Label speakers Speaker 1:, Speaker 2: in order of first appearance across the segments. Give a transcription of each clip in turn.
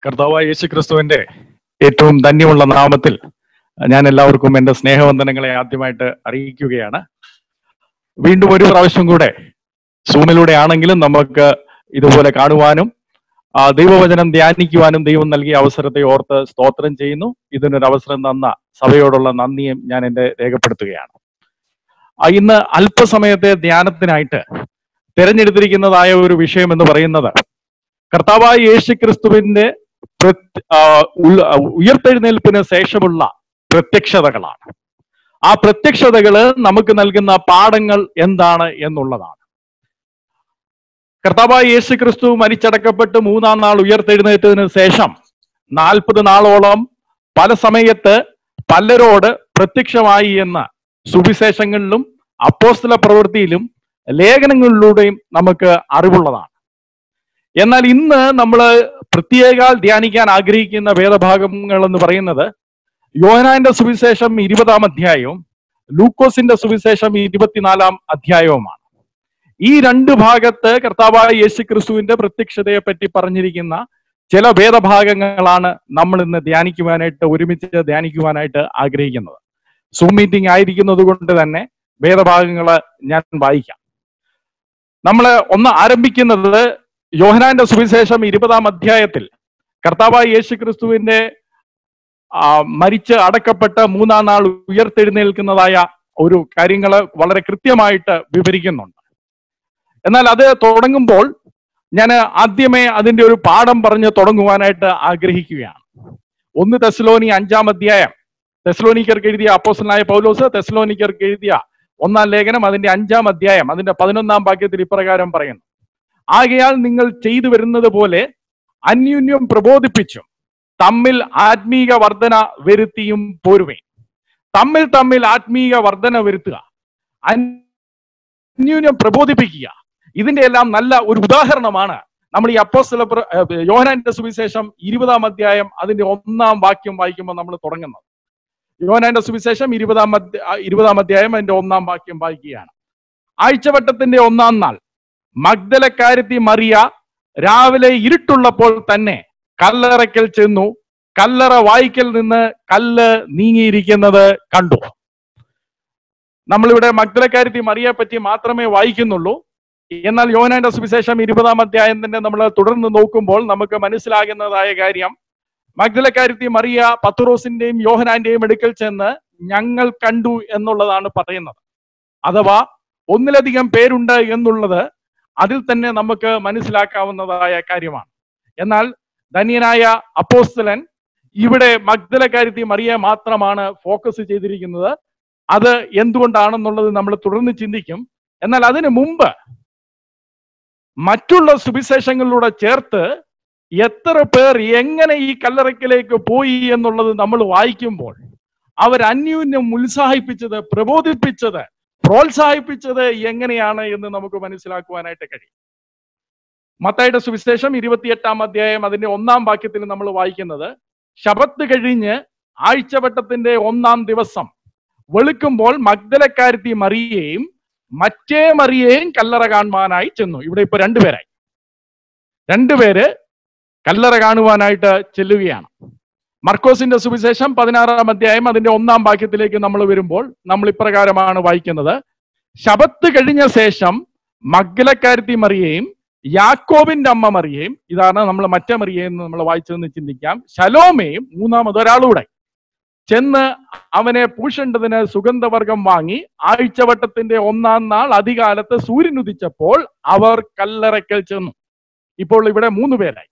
Speaker 1: കർത്താവായ യേശു ക്രിസ്തുവിന്റെ ഏറ്റവും ധന്യമുള്ള നാമത്തിൽ ഞാൻ എല്ലാവർക്കും എന്റെ സ്നേഹവന്ദനങ്ങളെ ആദ്യമായിട്ട് അറിയിക്കുകയാണ് വീണ്ടും ഒരു പ്രാവശ്യം കൂടെ സൂമിലൂടെ ആണെങ്കിലും നമുക്ക് ഇതുപോലെ കാണുവാനും ആ ദൈവവചനം ധ്യാനിക്കുവാനും ദൈവം നൽകിയ അവസരത്തെ ഓർത്ത് സ്തോത്രം ചെയ്യുന്നു ഇതിനൊരു അവസരം തന്ന സഭയോടുള്ള നന്ദിയും ഞാൻ എന്റെ രേഖപ്പെടുത്തുകയാണ് ആ, ഇന്ന് അല്പസമയത്തെ ധ്യാനത്തിനായിട്ട് തിരഞ്ഞെടുത്തിരിക്കുന്നതായ ഒരു വിഷയം എന്ന് പറയുന്നത് കർത്താവായ യേശു ക്രിസ്തുവിന്റെ പ്രത്- ആ, ഉൾ- ആ, ഉയർത്തെഴുന്നേൽപ്പിന് ശേഷമുള്ള പ്രത്യക്ഷതകളാണ് ആ പ്രത്യക്ഷതകള് നമുക്ക് നൽകുന്ന പാഠങ്ങൾ എന്താണ് എന്നുള്ളതാണ് കർത്താവായ യേശു ക്രിസ്തു മരിച്ചടക്കപ്പെട്ട് മൂന്നാം നാൾ ഉയർത്തെഴുന്നേറ്റതിന് ശേഷം നാൽപ്പത് നാളോളം പല സമയത്ത് പലരോട് പ്രത്യക്ഷമായി എന്ന് സുവിശേഷങ്ങളിലും അപ്പോസ്തല പ്രവൃത്തിയിലും ലേഖനങ്ങളിലൂടെയും നമുക്ക് അറിവുള്ളതാണ് എന്നാൽ ഇന്ന് നമ്മൾ പ്രത്യേക ധ്യാനിക്കാൻ ആഗ്രഹിക്കുന്ന വേദഭാഗങ്ങൾ എന്ന് പറയുന്നത് യോഹനാന്റെ സുവിശേഷം ഇരുപതാം അധ്യായവും ലൂക്കോസിന്റെ സുവിശേഷം ഇരുപത്തിനാലാം അധ്യായവുമാണ് ഈ രണ്ട് ഭാഗത്ത് കർത്താവായ യേശു ക്രിസ്തുവിന്റെ പ്രത്യക്ഷതയെ പറ്റി പറഞ്ഞിരിക്കുന്ന ചില വേദഭാഗങ്ങളാണ് നമ്മൾ ഇന്ന് ധ്യാനിക്കുവാനായിട്ട് ഒരുമിച്ച് ധ്യാനിക്കുവാനായിട്ട് ആഗ്രഹിക്കുന്നത് സൂം മീറ്റിംഗ് ആയിരിക്കുന്നത് കൊണ്ട് തന്നെ വേദഭാഗങ്ങൾ ഞാൻ വായിക്കാം നമ്മൾ ഒന്ന് ആരംഭിക്കുന്നത് യോഹനാന്റെ സുവിശേഷം ഇരുപതാം അധ്യായത്തിൽ കർത്താവായ യേശു ക്രിസ്തുവിന്റെ ആ, മരിച്ച് അടക്കപ്പെട്ട് മൂന്നാം നാൾ ഉയർത്തെഴുന്നേൽക്കുന്നതായ ഒരു കാര്യങ്ങള് വളരെ കൃത്യമായിട്ട് വിവരിക്കുന്നുണ്ട് എന്നാൽ അത് തുടങ്ങുമ്പോൾ ഞാൻ ആദ്യമേ അതിന്റെ ഒരു പാഠം പറഞ്ഞ് തുടങ്ങുവാനായിട്ട് ആഗ്രഹിക്കുകയാണ് ഒന്ന് തെസ്ലോനി അഞ്ചാം അധ്യായം തെസ്ലോനിക്കർക്ക് എഴുതിയ അപ്പോസ്റ്റലായ പൗലോസ് തെസ്ലോനിക്കർക്ക് എഴുതിയ ഒന്നാം ലേഖനം അതിന്റെ അഞ്ചാം അധ്യായം അതിന്റെ പതിനൊന്നാം വാക്യത്തിൽ ഇപ്രകാരം പറയുന്നു ആകയാൽ നിങ്ങൾ ചെയ്തു വരുന്നത് പോലെ അന്യോന്യം പ്രബോധിപ്പിച്ചും തമ്മിൽ ആത്മീക വർധന വരുത്തിയും പോരുവേ തമ്മിൽ തമ്മിൽ ആത്മീക വർധന വരുത്തുക അന്യോന്യം പ്രബോധിപ്പിക്കുക ഇതിന്റെ എല്ലാം നല്ല ഒരു ഉദാഹരണമാണ് നമ്മൾ ഈ അപ്പോസ്തല പ്ര- ഏർ യോഹന്നാന്റെ സുവിശേഷം ഇരുപതാം അധ്യായം അതിന്റെ ഒന്നാം വാക്യം വായിക്കുമ്പോൾ നമ്മൾ തുടങ്ങുന്നത് യോഹന്നാന്റെ സുവിശേഷം ഇരുപതാം അധ്യ- ആ, ഇരുപതാം അധ്യായം അതിന്റെ ഒന്നാം വാക്യം വായിക്കുകയാണ് ആഴ്ചവട്ടത്തിന്റെ ഒന്നാം നാൾ മഗ്ദലക്കാരത്തി മറിയ രാവിലെ ഇരുട്ടുള്ളപ്പോൾ തന്നെ കല്ലറയ്ക്കൽ ചെന്നു കല്ലറ വായിക്കൽ നിന്ന് കല്ല് നീങ്ങിയിരിക്കുന്നത് കണ്ടു നമ്മളിവിടെ മഗ്ദലക്കാരത്തി മറിയെ പറ്റി മാത്രമേ വായിക്കുന്നുള്ളൂ എന്നാൽ യോനാന്റെ സുവിശേഷം ഇരുപതാം അധ്യായത്തിന്റെ നമ്മൾ തുടർന്ന് നോക്കുമ്പോൾ നമുക്ക് മനസ്സിലാകുന്നതായ കാര്യം മഗ്ദലക്കാരത്തി മറിയ പത്തുറോസിന്റെയും യോഹനാന്റെയും അടുക്കൽ ചെന്ന് ഞങ്ങൾ കണ്ടു എന്നുള്ളതാണ് പറയുന്നത് അഥവാ ഒന്നിലധികം പേരുണ്ട് എന്നുള്ളത് അതിൽ തന്നെ നമുക്ക് മനസ്സിലാക്കാവുന്നതായ കാര്യമാണ് എന്നാൽ ധന്യനായ അപ്പോസ്തലൻ ഇവിടെ മഗ്ദലക്കാരത്തി മറിയ മാത്രമാണ് ഫോക്കസ് ചെയ്തിരിക്കുന്നത് അത് എന്തുകൊണ്ടാണെന്നുള്ളത് നമ്മൾ തുടർന്ന് ചിന്തിക്കും എന്നാൽ അതിനു മുമ്പ് മറ്റുള്ള സുവിശേഷങ്ങളിലൂടെ ചേർത്ത് എത്ര പേർ എങ്ങനെ ഈ കല്ലറയ്ക്കലേക്ക് പോയി എന്നുള്ളത് നമ്മൾ വായിക്കുമ്പോൾ അവർ അന്യോന്യം ഉത്സാഹിപ്പിച്ചത് പ്രബോധിപ്പിച്ചത് പ്രോത്സാഹിപ്പിച്ചത് എങ്ങനെയാണ് എന്ന് നമുക്ക് മനസ്സിലാക്കുവാനായിട്ട് കഴിയും മത്തായുടെ സുവിശേഷം ഇരുപത്തിയെട്ടാം അധ്യായം അതിന്റെ ഒന്നാം വാക്യത്തിൽ നമ്മൾ വായിക്കുന്നത് ശബത്ത് കഴിഞ്ഞ് ആഴ്ചവട്ടത്തിന്റെ ഒന്നാം ദിവസം വെളുക്കുമ്പോൾ മഗ്ദലക്കാരത്തി മറിയേയും മറ്റേ മറിയേയും കല്ലറ കാണുവാനായി ചെന്നു ഇവിടെ ഇപ്പൊ രണ്ടുപേരായി രണ്ടുപേര് കല്ലറ കാണുവാനായിട്ട് ചെല്ലുകയാണ് മർക്കോസിന്റെ സുവിശേഷം പതിനാറാം അധ്യായം അതിന്റെ ഒന്നാം വാക്യത്തിലേക്ക് നമ്മൾ വരുമ്പോൾ നമ്മൾ ഇപ്രകാരമാണ് വായിക്കുന്നത് ശബത്ത് കഴിഞ്ഞ ശേഷം മഗ്ഗലക്കാരത്തി മറിയേയും യാക്കോബിന്റെ അമ്മ മറിയേയും ഇതാണ് നമ്മൾ മറ്റേ മറിയേയും എന്ന് നമ്മൾ വായിച്ചതെന്ന് ചിന്തിക്കാം ശലോമയും മൂന്നാമത് ഒരാളൂടെ ചെന്ന് അവനെ പൂഷേണ്ടതിന് സുഗന്ധവർഗം വാങ്ങി ആഴ്ചവട്ടത്തിന്റെ ഒന്നാം നാൾ അധികാലത്ത് സൂര്യൻ ഉദിച്ചപ്പോൾ അവർ കല്ലറയ്ക്കൽ ചെന്നു ഇപ്പോൾ ഇവിടെ മൂന്ന് പേരായി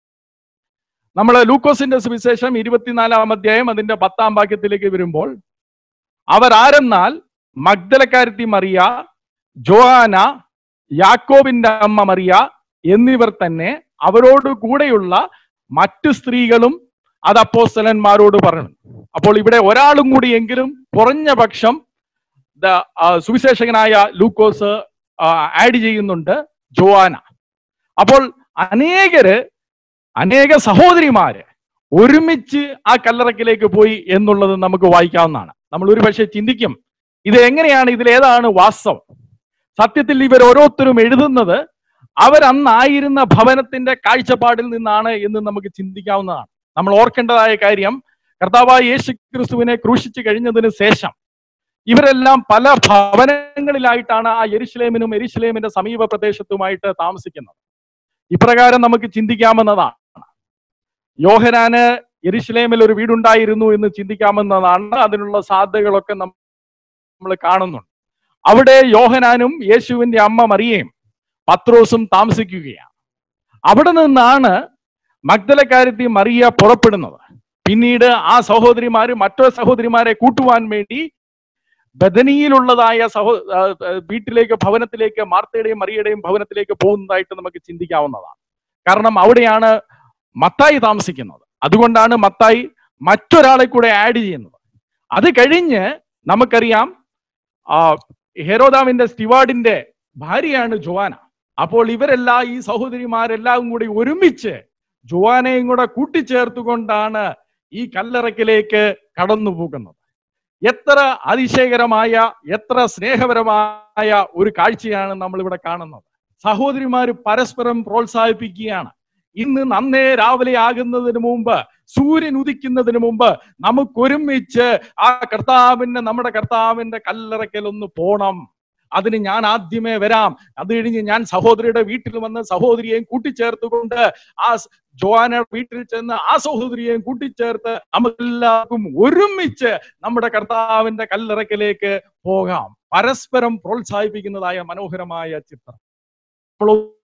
Speaker 1: നമ്മൾ ലൂക്കോസിന്റെ സുവിശേഷം ഇരുപത്തിനാലാം അധ്യായം അതിന്റെ പത്താം വാക്യത്തിലേക്ക് വരുമ്പോൾ അവർ ആരെന്നാൽ മഗ്ദലക്കാരത്തി മറിയ ജോഹാന യാക്കോബിന്റെ അമ്മ മറിയ എന്നിവർ തന്നെ അവരോട് കൂടെയുള്ള മറ്റു സ്ത്രീകളും അത് അപ്പോസ്തലന്മാരോട് പറഞ്ഞു അപ്പോൾ ഇവിടെ ഒരാളും കൂടി എങ്കിലും കുറഞ്ഞ പക്ഷം ദ- ആ, സുവിശേഷകനായ ലൂക്കോസ് ആഡ് ചെയ്യുന്നുണ്ട് ജോവാന അപ്പോൾ അനേകര് അനേക സഹോദരിമാര് ഒരുമിച്ച് ആ കല്ലറക്കിലേക്ക് പോയി എന്നുള്ളത് നമുക്ക് വായിക്കാവുന്നതാണ് നമ്മൾ ഒരു പക്ഷേ ചിന്തിക്കും ഇത് എങ്ങനെയാണ് ഇതിലേതാണ് വാസ്തവം സത്യത്തിൽ ഇവർ ഓരോരുത്തരും എഴുതുന്നത് അവരന്നായിരുന്ന ഭവനത്തിന്റെ കാഴ്ചപ്പാടിൽ നിന്നാണ് എന്ന് നമുക്ക് ചിന്തിക്കാവുന്നതാണ് നമ്മൾ ഓർക്കേണ്ടതായ കാര്യം കർത്താവായ യേശു ക്രിസ്തുവിനെ ക്രൂശിച്ചു കഴിഞ്ഞതിന് ശേഷം ഇവരെല്ലാം പല ഭവനങ്ങളിലായിട്ടാണ് ആ എരിശിലേമിനും എരിശിലേമിന്റെ സമീപ പ്രദേശത്തുമായിട്ട് താമസിക്കുന്നത് ഇപ്രകാരം നമുക്ക് ചിന്തിക്കാമെന്നതാണ് യോഹനാന് എരിശിലേമിൽ ഒരു വീടുണ്ടായിരുന്നു എന്ന് ചിന്തിക്കാമെന്നതാണ് അതിനുള്ള സാധ്യതകളൊക്കെ നമ്മൾ കാണുന്നുണ്ട് അവിടെ യോഹനാനും യേശുവിന്റെ അമ്മ മറിയയും പത്രോസും താമസിക്കുകയാണ് അവിടെ നിന്നാണ് മഗ്ദലക്കാരത്തി മറിയ പുറപ്പെടുന്നത് പിന്നീട് ആ സഹോദരിമാര് മറ്റോ സഹോദരിമാരെ കൂട്ടുവാൻ വേണ്ടി ബദനിയിലുള്ളതായ സഹോ ആ, ആ, വീട്ടിലേക്ക് ഭവനത്തിലേക്ക് മാർത്തയുടെയും മറിയയുടെയും ഭവനത്തിലേക്ക് പോകുന്നതായിട്ട് നമുക്ക് ചിന്തിക്കാവുന്നതാണ് കാരണം അവിടെയാണ് മത്തായി താമസിക്കുന്നത് അതുകൊണ്ടാണ് മത്തായി മറ്റൊരാളെ കൂടെ ആഡ് ചെയ്യുന്നത് അത് കഴിഞ്ഞ് നമുക്കറിയാം ആ ഹെരോദാവിന്റെ സ്റ്റിവാർഡിന്റെ ഭാര്യയാണ് ജോവാന അപ്പോൾ ഇവരെല്ലാം ഈ സഹോദരിമാരെല്ലാം കൂടി ഒരുമിച്ച് ജോവാനയും കൂടെ കൂട്ടിച്ചേർത്തുകൊണ്ടാണ് ഈ കല്ലറക്കിലേക്ക് കടന്നു പോകുന്നത് എത്ര അതിശയകരമായ എത്ര സ്നേഹപരമായ ഒരു കാഴ്ചയാണ് നമ്മൾ ഇവിടെ കാണുന്നത് സഹോദരിമാര് പരസ്പരം പ്രോത്സാഹിപ്പിക്കുകയാണ് ഇന്ന് നന്നേ രാവിലെ ആകുന്നതിന് മുമ്പ് സൂര്യൻ ഉദിക്കുന്നതിന് മുമ്പ് നമുക്കൊരുമിച്ച് ആ കർത്താവിന്റെ നമ്മുടെ കർത്താവിന്റെ കല്ലറയ്ക്കൽ ഒന്ന് പോണം അതിന് ഞാൻ ആദ്യമേ വരാം അത് കഴിഞ്ഞ് ഞാൻ സഹോദരിയുടെ വീട്ടിൽ വന്ന് സഹോദരിയെയും കൂട്ടിച്ചേർത്തുകൊണ്ട് ആ സ് ജോവാന വീട്ടിൽ ചെന്ന് ആ സഹോദരിയെയും കൂട്ടിച്ചേർത്ത് നമുക്കെല്ലാവർക്കും ഒരുമിച്ച് നമ്മുടെ കർത്താവിന്റെ കല്ലറയ്ക്കലേക്ക് പോകാം പരസ്പരം പ്രോത്സാഹിപ്പിക്കുന്നതായ മനോഹരമായ ചിത്രം അപ്പോൾ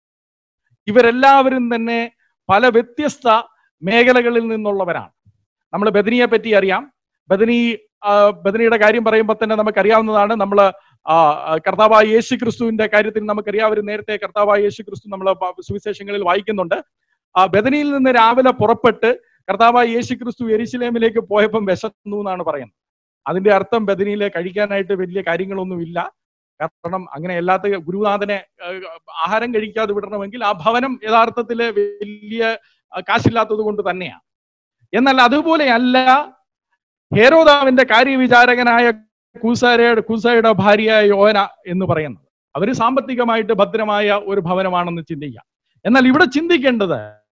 Speaker 1: ഇവരെല്ലാവരും തന്നെ പല വ്യത്യസ്ത മേഖലകളിൽ നിന്നുള്ളവരാണ് നമ്മൾ ബദനിയെ പറ്റി അറിയാം ബദനി ആ, ബദനിയുടെ കാര്യം പറയുമ്പോൾ തന്നെ നമുക്കറിയാവുന്നതാണ് നമ്മൾ കർത്താവായ യേശു ക്രിസ്തുവിന്റെ കാര്യത്തിൽ നമുക്കറിയാം നേരത്തെ കർത്താവായ യേശു ക്രിസ്തു നമ്മൾ സുവിശേഷങ്ങളിൽ വായിക്കുന്നുണ്ട് ആ ബദനിയിൽ നിന്ന് രാവിലെ പുറപ്പെട്ട് കർത്താവായ യേശു ക്രിസ്തു എരിശിലേമിലേക്ക് പോയപ്പം വിശന്നു എന്നാണ് പറയുന്നത് അതിന്റെ അർത്ഥം ബദനിയിലെ കഴിക്കാനായിട്ട് വലിയ കാര്യങ്ങളൊന്നും ഇല്ല കാരണം അങ്ങനെ അല്ലാത്ത ഗുരുനാഥനെ ആ, ആഹാരം കഴിക്കാതെ വിടണമെങ്കിൽ ആ ഭവനം യഥാർത്ഥത്തില് വലിയ ആ, കാശില്ലാത്തത് കൊണ്ട് തന്നെയാണ് എന്നാൽ അതുപോലെയല്ല ഹേരോദാവിന്റെ കാര്യവിചാരകനായ കൂസാരയുടെ കൂസായുടെ ഭാര്യ യോന എന്ന് പറയുന്നത് അവര് സാമ്പത്തികമായിട്ട് ഭദ്രമായ ഒരു ഭവനമാണെന്ന് ചിന്തിക്കാം എന്നാൽ ഇവിടെ ചിന്തിക്കേണ്ടത്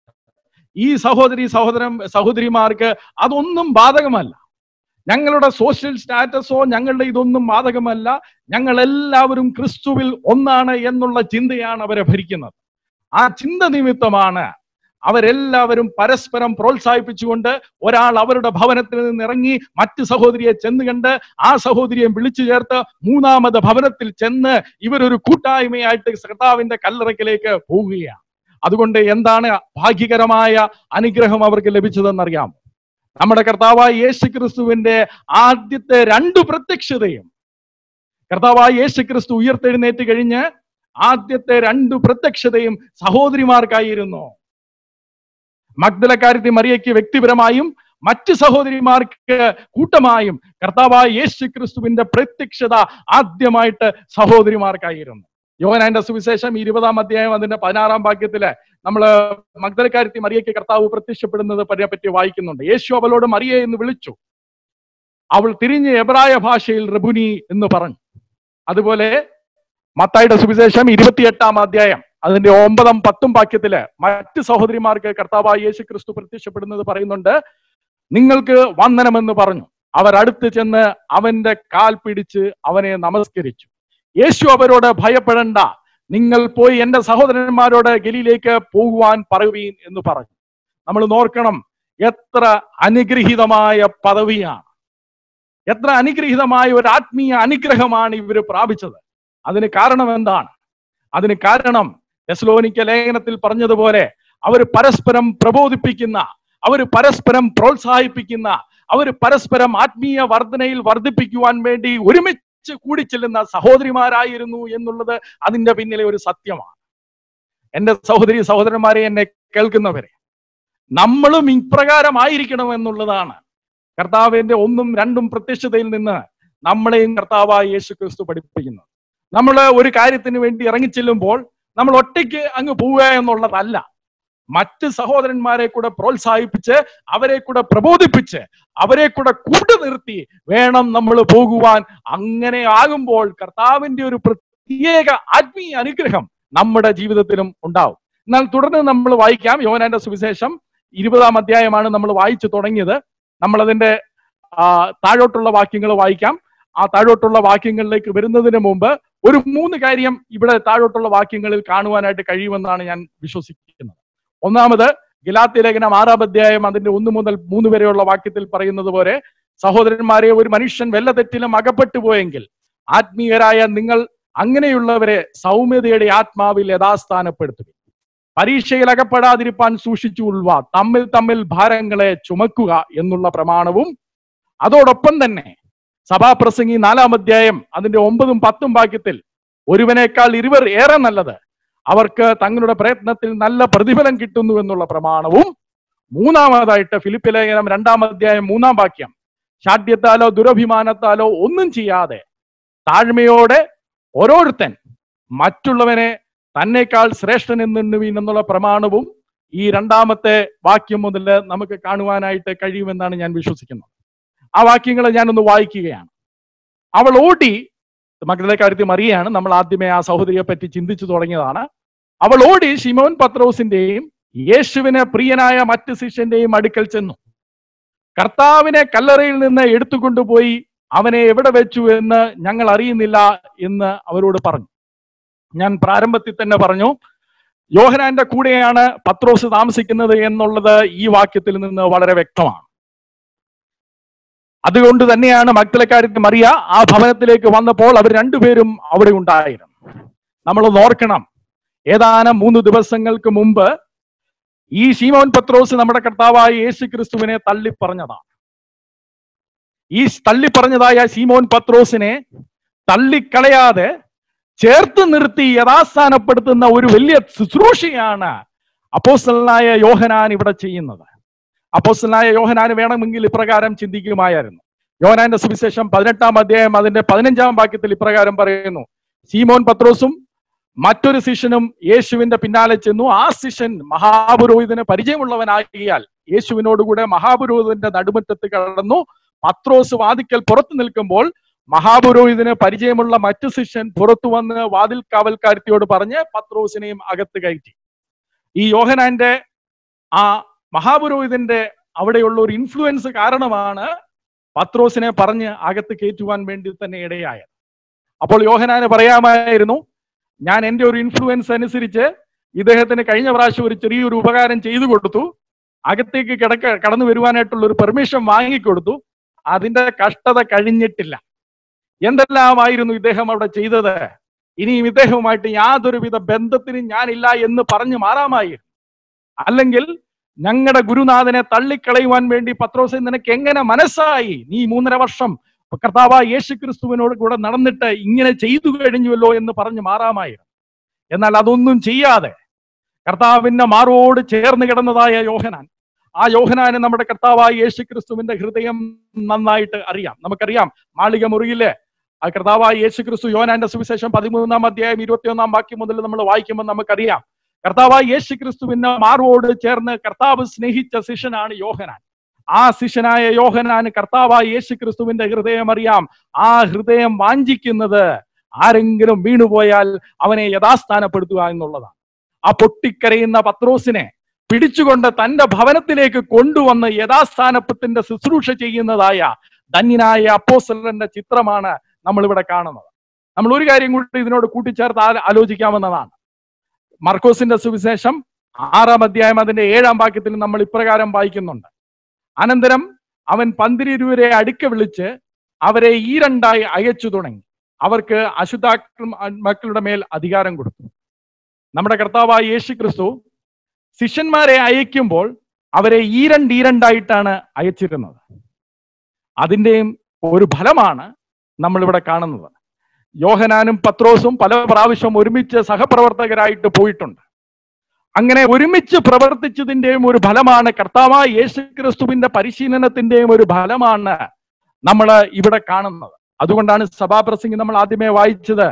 Speaker 1: ഈ സഹോദരി സഹോദരൻ സഹോദരിമാർക്ക് അതൊന്നും ബാധകമല്ല ഞങ്ങളുടെ സോഷ്യൽ സ്റ്റാറ്റസോ ഞങ്ങളുടെ ഇതൊന്നും ബാധകമല്ല ഞങ്ങൾ എല്ലാവരും ക്രിസ്തുവിൽ ഒന്നാണ് എന്നുള്ള ചിന്തയാണ് അവരെ ഭരിക്കുന്നത് ആ ചിന്ത നിമിത്തമാണ് അവരെല്ലാവരും പരസ്പരം പ്രോത്സാഹിപ്പിച്ചുകൊണ്ട് ഒരാൾ അവരുടെ ഭവനത്തിൽ നിന്ന് ഇറങ്ങി മറ്റു സഹോദരിയെ ചെന്ന് കണ്ട് ആ സഹോദരിയെ വിളിച്ചു ചേർത്ത് മൂന്നാമത് ഭവനത്തിൽ ചെന്ന് ഇവരൊരു കൂട്ടായ്മയായിട്ട് കർത്താവിന്റെ കല്ലറയ്ക്കലേക്ക് പോവുകയാണ് അതുകൊണ്ട് എന്താണ് ഭാഗ്യകരമായ അനുഗ്രഹം അവർക്ക് ലഭിച്ചതെന്നറിയാം നമ്മുടെ കർത്താവായ യേശു ക്രിസ്തുവിന്റെ ആദ്യത്തെ രണ്ടു പ്രത്യക്ഷതയും കർത്താവായ യേശു ക്രിസ്തു ഉയർത്തെഴുന്നേറ്റ് കഴിഞ്ഞ് ആദ്യത്തെ രണ്ടു പ്രത്യക്ഷതയും സഹോദരിമാർക്കായിരുന്നു മഗ്ദലക്കാരത്തി മറിയയ്ക്ക് വ്യക്തിപരമായും മറ്റ് സഹോദരിമാർക്ക് കൂട്ടമായും കർത്താവായ യേശു ക്രിസ്തുവിന്റെ പ്രത്യക്ഷത ആദ്യമായിട്ട് സഹോദരിമാർക്കായിരുന്നു യോഹനാന്റെ സുവിശേഷം ഇരുപതാം അധ്യായം അതിന്റെ പതിനാറാം വാക്യത്തില് നമ്മൾ മഗ്ദലക്കാരത്തി മറിയയ്ക്ക് കർത്താവ് പ്രത്യക്ഷപ്പെടുന്നത് പറ്റി വായിക്കുന്നുണ്ട് യേശു അവളോട് മറിയെ എന്ന് വിളിച്ചു അവൾ തിരിഞ്ഞ് എബ്രായ ഭാഷയിൽ റബുനി എന്ന് പറഞ്ഞു അതുപോലെ മത്തായിയുടെ സുവിശേഷം ഇരുപത്തിയെട്ടാം അധ്യായം അതിന്റെ ഒമ്പതാം പത്തും വാക്യത്തില് മറ്റ് സഹോദരിമാർക്ക് കർത്താവായ യേശു ക്രിസ്തു പ്രത്യക്ഷപ്പെടുന്നത് പറയുന്നുണ്ട് നിങ്ങൾക്ക് വന്ദനമെന്ന് പറഞ്ഞു അവർ അടുത്ത് ചെന്ന് അവന്റെ കാൽ പിടിച്ച് അവനെ നമസ്കരിച്ചു യേശു അവരോട് ഭയപ്പെടണ്ട നിങ്ങൾ പോയി എന്റെ സഹോദരന്മാരോട് ഗലിയിലേക്ക് പോകുവാൻ പറയുവീൻ എന്ന് പറഞ്ഞു നമ്മൾ നോക്കണം എത്ര അനുഗ്രഹീതമായ പദവിയാണ് എത്ര അനുഗ്രഹീതമായ ഒരു ആത്മീയ അനുഗ്രഹമാണ് ഇവര് പ്രാപിച്ചത് അതിന് കാരണം എന്താണ് അതിന് കാരണം തെസ്ലോനിക്ക ലേഖനത്തിൽ പറഞ്ഞതുപോലെ അവർ പരസ്പരം പ്രബോധിപ്പിക്കുന്ന അവർ പരസ്പരം പ്രോത്സാഹിപ്പിക്കുന്ന അവർ പരസ്പരം ആത്മീയ വർധനയിൽ വർദ്ധിപ്പിക്കുവാൻ വേണ്ടി ഒരുമിച്ച് കൂടിച്ചെല്ലുന്ന സഹോദരിമാരായിരുന്നു എന്നുള്ളത് അതിന്റെ പിന്നിലെ ഒരു സത്യമാണ് എന്റെ സഹോദരി സഹോദരന്മാരെ എന്നെ കേൾക്കുന്നവരെ നമ്മളും ഇപ്രകാരമായിരിക്കണം എന്നുള്ളതാണ് കർത്താവിന്റെ ഒന്നും രണ്ടും പ്രത്യക്ഷതയിൽ നിന്ന് നമ്മളെയും കർത്താവായ യേശു ക്രിസ്തു പഠിപ്പിക്കുന്നത് നമ്മൾ ഒരു കാര്യത്തിന് വേണ്ടി ഇറങ്ങിച്ചെല്ലുമ്പോൾ നമ്മൾ ഒറ്റയ്ക്ക് അങ്ങ് പോവുക എന്നുള്ളതല്ല മറ്റ് സഹോദരന്മാരെ കൂടെ പ്രോത്സാഹിപ്പിച്ച് അവരെ കൂടെ പ്രബോധിപ്പിച്ച് അവരെ കൂടെ കൂട്ടു നിർത്തി വേണം നമ്മൾ പോകുവാൻ അങ്ങനെ ആകുമ്പോൾ കർത്താവിന്റെ ഒരു പ്രത്യേക ആത്മീയ അനുഗ്രഹം നമ്മുടെ ജീവിതത്തിലും ഉണ്ടാവും എന്നാൽ തുടർന്ന് നമ്മൾ വായിക്കാം യോഹനാന്റെ സുവിശേഷം ഇരുപതാം അധ്യായമാണ് നമ്മൾ വായിച്ചു തുടങ്ങിയത് നമ്മൾ അതിന്റെ ആ, താഴോട്ടുള്ള വാക്യങ്ങൾ വായിക്കാം ആ താഴോട്ടുള്ള വാക്യങ്ങളിലേക്ക് വരുന്നതിന് മുമ്പ് ഒരു മൂന്ന് കാര്യം ഇവിടെ താഴോട്ടുള്ള വാക്യങ്ങളിൽ കാണുവാനായിട്ട് കഴിയുമെന്നാണ് ഞാൻ വിശ്വസിക്കുന്നത് ഒന്നാമത് ഗലാത്തി ലേഖനം ആറാം അധ്യായം അതിന്റെ ഒന്ന് മുതൽ മൂന്ന് വരെയുള്ള വാക്യത്തിൽ പറയുന്നത് പോലെ സഹോദരന്മാരെ ഒരു മനുഷ്യൻ വല്ല തെറ്റിലും അകപ്പെട്ടു പോയെങ്കിൽ ആത്മീയരായ നിങ്ങൾ അങ്ങനെയുള്ളവരെ സൗമ്യതയുടെ ആത്മാവിൽ യഥാസ്ഥാനപ്പെടുത്തുക പരീക്ഷയിൽ അകപ്പെടാതിരിപ്പാൻ സൂക്ഷിച്ചു ഉൾവ തമ്മിൽ തമ്മിൽ ഭാരങ്ങളെ ചുമക്കുക എന്നുള്ള പ്രമാണവും അതോടൊപ്പം തന്നെ സഭാപ്രസംഗി നാലാം അധ്യായം അതിന്റെ ഒമ്പതും പത്തും വാക്യത്തിൽ ഒരുവനേക്കാൾ ഇരുവർ ഏറെ നല്ലത് അവർക്ക് തങ്ങളുടെ പ്രയത്നത്തിൽ നല്ല പ്രതിഫലം കിട്ടുന്നു എന്നുള്ള പ്രമാണവും മൂന്നാമതായിട്ട് ഫിലിപ്പ് ലേഖനം രണ്ടാം അധ്യായം മൂന്നാം വാക്യം ശാഠ്യത്താലോ ദുരഭിമാനത്താലോ ഒന്നും ചെയ്യാതെ താഴ്മയോടെ ഓരോരുത്തൻ മറ്റുള്ളവനെ തന്നെക്കാൾ ശ്രേഷ്ഠൻ എന്നുവീൻ എന്നുള്ള പ്രമാണവും ഈ രണ്ടാമത്തെ വാക്യം മുതൽ നമുക്ക് കാണുവാനായിട്ട് കഴിയുമെന്നാണ് ഞാൻ വിശ്വസിക്കുന്നത് ആ വാക്യങ്ങൾ ഞാനൊന്ന് വായിക്കുകയാണ് അവൾ ഓടി മക്കളുടെ കാര്യത്തിൽ മറിയാണ് നമ്മൾ ആദ്യമേ ആ സഹോദരിയെ പറ്റി ചിന്തിച്ചു തുടങ്ങിയതാണ് അവൾ ഓടി ഷിമോൻ പത്രോസിന്റെയും യേശുവിന് പ്രിയനായ മറ്റ് ശിഷ്യന്റെയും അടുക്കൽ ചെന്നു കർത്താവിനെ കല്ലറയിൽ നിന്ന് എടുത്തുകൊണ്ടുപോയി അവനെ എവിടെ വെച്ചു എന്ന് ഞങ്ങൾ അറിയുന്നില്ല എന്ന് അവരോട് പറഞ്ഞു ഞാൻ പ്രാരംഭത്തിൽ തന്നെ പറഞ്ഞു യോഹനാന്റെ കൂടെയാണ് പത്രോസ് താമസിക്കുന്നത് എന്നുള്ളത് ഈ വാക്യത്തിൽ നിന്ന് വളരെ വ്യക്തമാണ് അതുകൊണ്ട് തന്നെയാണ് മക്കളെക്കാര്യത്തിൽ മറിയ ആ ഭവനത്തിലേക്ക് വന്നപ്പോൾ അവർ രണ്ടുപേരും അവിടെ ഉണ്ടായിരുന്നു നമ്മൾ ഓർക്കണം ഏതാനും മൂന്ന് ദിവസങ്ങൾക്ക് മുമ്പ് ഈ ശീമോൻ പത്രോസ് നമ്മുടെ കർത്താവായ യേശു ക്രിസ്തുവിനെ തള്ളിപ്പറഞ്ഞതാണ് ഈ തള്ളിപ്പറഞ്ഞതായ ശീമോൻ പത്രോസിനെ തള്ളിക്കളയാതെ ചേർത്ത് നിർത്തി യഥാസ്ഥാനപ്പെടുത്തുന്ന ഒരു വലിയ ശുശ്രൂഷയാണ് അപ്പോസ്റ്റലനായ യോഹനാൻ ഇവിടെ ചെയ്യുന്നത് അപ്പോസ്റ്റലനായ യോഹനാന് വേണമെങ്കിൽ ഇപ്രകാരം ചിന്തിക്കുമായിരുന്നു യോഹനാന്റെ സുവിശേഷം പതിനെട്ടാം അധ്യായം അതിന്റെ പതിനഞ്ചാം വാക്യത്തിൽ ഇപ്രകാരം പറയുന്നു സീമോൻ പത്രോസും മറ്റൊരു ശിഷ്യനും യേശുവിന്റെ പിന്നാലെ ചെന്നു ആ ശിഷ്യൻ മഹാപുരോഹിതന് പരിചയമുള്ളവനാകിയാൽ യേശുവിനോടുകൂടെ മഹാപുരോഹിതന്റെ നടുമുറ്റത്ത് കടന്നു പത്രോസ് വാതിക്കൽ പുറത്തു നിൽക്കുമ്പോൾ മഹാപുരോഹിതന് പരിചയമുള്ള മറ്റു ശിഷ്യൻ പുറത്തു വന്ന് വാതിൽ കാവൽക്കാരത്തിയോട് പറഞ്ഞ് പത്രോസിനെയും അകത്ത് കയറ്റി ഈ യോഹനാന്റെ ആ മഹാപുരോഹിതന്റെ അവിടെയുള്ള ഒരു ഇൻഫ്ലുവൻസ് കാരണമാണ് പത്രോസിനെ പറഞ്ഞ് അകത്ത് കയറ്റുവാൻ വേണ്ടി തന്നെ ഇടയായത് അപ്പോൾ യോഹനാന് പറയാമായിരുന്നു ഞാൻ എൻ്റെ ഒരു ഇൻഫ്ലുവൻസ് അനുസരിച്ച് ഇദ്ദേഹത്തിന് കഴിഞ്ഞ പ്രാവശ്യം ഒരു ചെറിയൊരു ഉപകാരം ചെയ്തു കൊടുത്തു അകത്തേക്ക് കിടക്ക കടന്നു വരുവാനായിട്ടുള്ള ഒരു പെർമിഷൻ വാങ്ങിക്കൊടുത്തു അതിന്റെ കഷ്ടത കഴിഞ്ഞിട്ടില്ല എന്തെല്ലാമായിരുന്നു ഇദ്ദേഹം അവിടെ ചെയ്തത് ഇനിയും ഇദ്ദേഹവുമായിട്ട് യാതൊരുവിധ ബന്ധത്തിനും ഞാനില്ല എന്ന് പറഞ്ഞു മാറാമായിരുന്നു അല്ലെങ്കിൽ ഞങ്ങളുടെ ഗുരുനാഥനെ തള്ളിക്കളയുവാൻ വേണ്ടി പത്രോസെ നിനക്ക് എങ്ങനെ മനസ്സായി നീ മൂന്നര വർഷം കർത്താവ യേശു ക്രിസ്തുവിനോട് കൂടെ നടന്നിട്ട് ഇങ്ങനെ ചെയ്തു കഴിഞ്ഞുവല്ലോ എന്ന് പറഞ്ഞു മാറാമായിരുന്നു എന്നാൽ അതൊന്നും ചെയ്യാതെ കർത്താവിന്റെ മാറോട് ചേർന്ന് കിടന്നതായ യോഹനാൻ ആ യോഹനാന് നമ്മുടെ കർത്താവായ യേശു ക്രിസ്തുവിന്റെ ഹൃദയം നന്നായിട്ട് അറിയാം നമുക്കറിയാം മാളിക മുറിയിലെ ആ കർത്താവായ യേശു ക്രിസ്തു യോനാന്റെ സുവിശേഷം പതിമൂന്നാം അധ്യായം ഇരുപത്തിയൊന്നാം വാക്യം മുതൽ നമ്മൾ വായിക്കുമ്പോൾ നമുക്കറിയാം കർത്താവായ യേശു ക്രിസ്തുവിന്റെ മാറോട് ചേർന്ന് കർത്താവ് സ്നേഹിച്ച ശിഷ്യനാണ് യോഹനാൻ ആ ശിഷ്യനായ യോഹനാന് കർത്താവായ യേശു ക്രിസ്തുവിന്റെ ഹൃദയം അറിയാം ആ ഹൃദയം വാഞ്ചിക്കുന്നത് ആരെങ്കിലും വീണുപോയാൽ അവനെ യഥാസ്ഥാനപ്പെടുത്തുക എന്നുള്ളതാണ് ആ പൊട്ടിക്കരയുന്ന പത്രോസിനെ പിടിച്ചുകൊണ്ട് തന്റെ ഭവനത്തിലേക്ക് കൊണ്ടുവന്ന് യഥാസ്ഥാനത്തിന്റെ ശുശ്രൂഷ ചെയ്യുന്നതായ ധന്യനായ അപ്പോസ്റ്റലന്റെ ചിത്രമാണ് നമ്മൾ ഇവിടെ കാണുന്നത് നമ്മൾ ഒരു കാര്യം കൂടി ഇതിനോട് കൂട്ടിച്ചേർത്ത് ആ- ആലോചിക്കാവുന്നതാണ് മർക്കോസിന്റെ സുവിശേഷം ആറാം അധ്യായം അതിന്റെ ഏഴാം വാക്യത്തിൽ നമ്മൾ ഇപ്രകാരം വായിക്കുന്നുണ്ട് അനന്തരം അവൻ പന്തിരിരുവരെ അടുക്ക വിളിച്ച് അവരെ ഈ രണ്ടായി അയച്ചു തുടങ്ങി അവർക്ക് അശുദ്ധാത്മാക്കളുടെ മേൽ അധികാരം കൊടുത്തു നമ്മുടെ കർത്താവായ യേശു ക്രിസ്തു ശിഷ്യന്മാരെ അയക്കുമ്പോൾ അവരെ ഈരണ്ട് ഈരണ്ടായിട്ടാണ് അയച്ചിരുന്നത് അതിൻ്റെയും ഒരു ഫലമാണ് നമ്മളിവിടെ കാണുന്നത് യോഹനാനും പത്രോസും പല പ്രാവശ്യം ഒരുമിച്ച് സഹപ്രവർത്തകരായിട്ട് പോയിട്ടുണ്ട് അങ്ങനെ ഒരുമിച്ച് പ്രവർത്തിച്ചതിന്റെയും ഒരു ഫലമാണ് കർത്താവായ യേശു ക്രിസ്തുവിന്റെ പരിശീലനത്തിന്റെയും ഒരു ഫലമാണ് നമ്മൾ ഇവിടെ കാണുന്നത് അതുകൊണ്ടാണ് സഭാപ്രസംഗി നമ്മൾ ആദ്യമേ വായിച്ചത്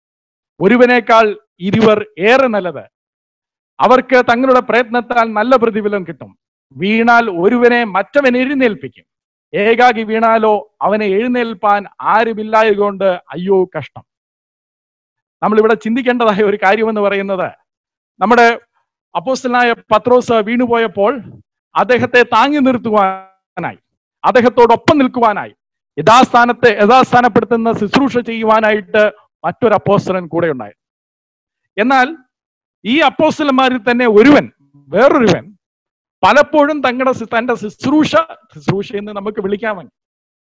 Speaker 1: ഒരുവനേക്കാൾ ഇരുവർ ഏറെ നല്ലത് അവർക്ക് തങ്ങളുടെ പ്രയത്നത്താൽ നല്ല പ്രതിഫലം കിട്ടും വീണാൽ ഒരുവനെ മറ്റവൻ എഴുന്നേൽപ്പിക്കും ഏകാകി വീണാലോ അവനെ എഴുന്നേൽപ്പാൻ ആരുമില്ലായതുകൊണ്ട് അയ്യോ കഷ്ടം നമ്മൾ ഇവിടെ ചിന്തിക്കേണ്ടതായ ഒരു കാര്യമെന്ന് പറയുന്നത് നമ്മുടെ അപ്പോസ്റ്റലായ പത്രോസ് വീണുപോയപ്പോൾ അദ്ദേഹത്തെ താങ്ങി നിർത്തുവാനായി അദ്ദേഹത്തോടൊപ്പം നിൽക്കുവാനായി യഥാസ്ഥാനത്തെ യഥാസ്ഥാനപ്പെടുത്തുന്ന ശുശ്രൂഷ ചെയ്യുവാനായിട്ട് മറ്റൊരു അപ്പോസ്റ്റലൻ കൂടെ ഉണ്ടായി എന്നാൽ ഈ അപ്പോസ്റ്റലന്മാരിൽ തന്നെ ഒരുവൻ വേറൊരുവൻ പലപ്പോഴും തങ്ങളുടെ സി- തന്റെ ശുശ്രൂഷ ശുശ്രൂഷ എന്ന് നമുക്ക് വിളിക്കാമെങ്കിൽ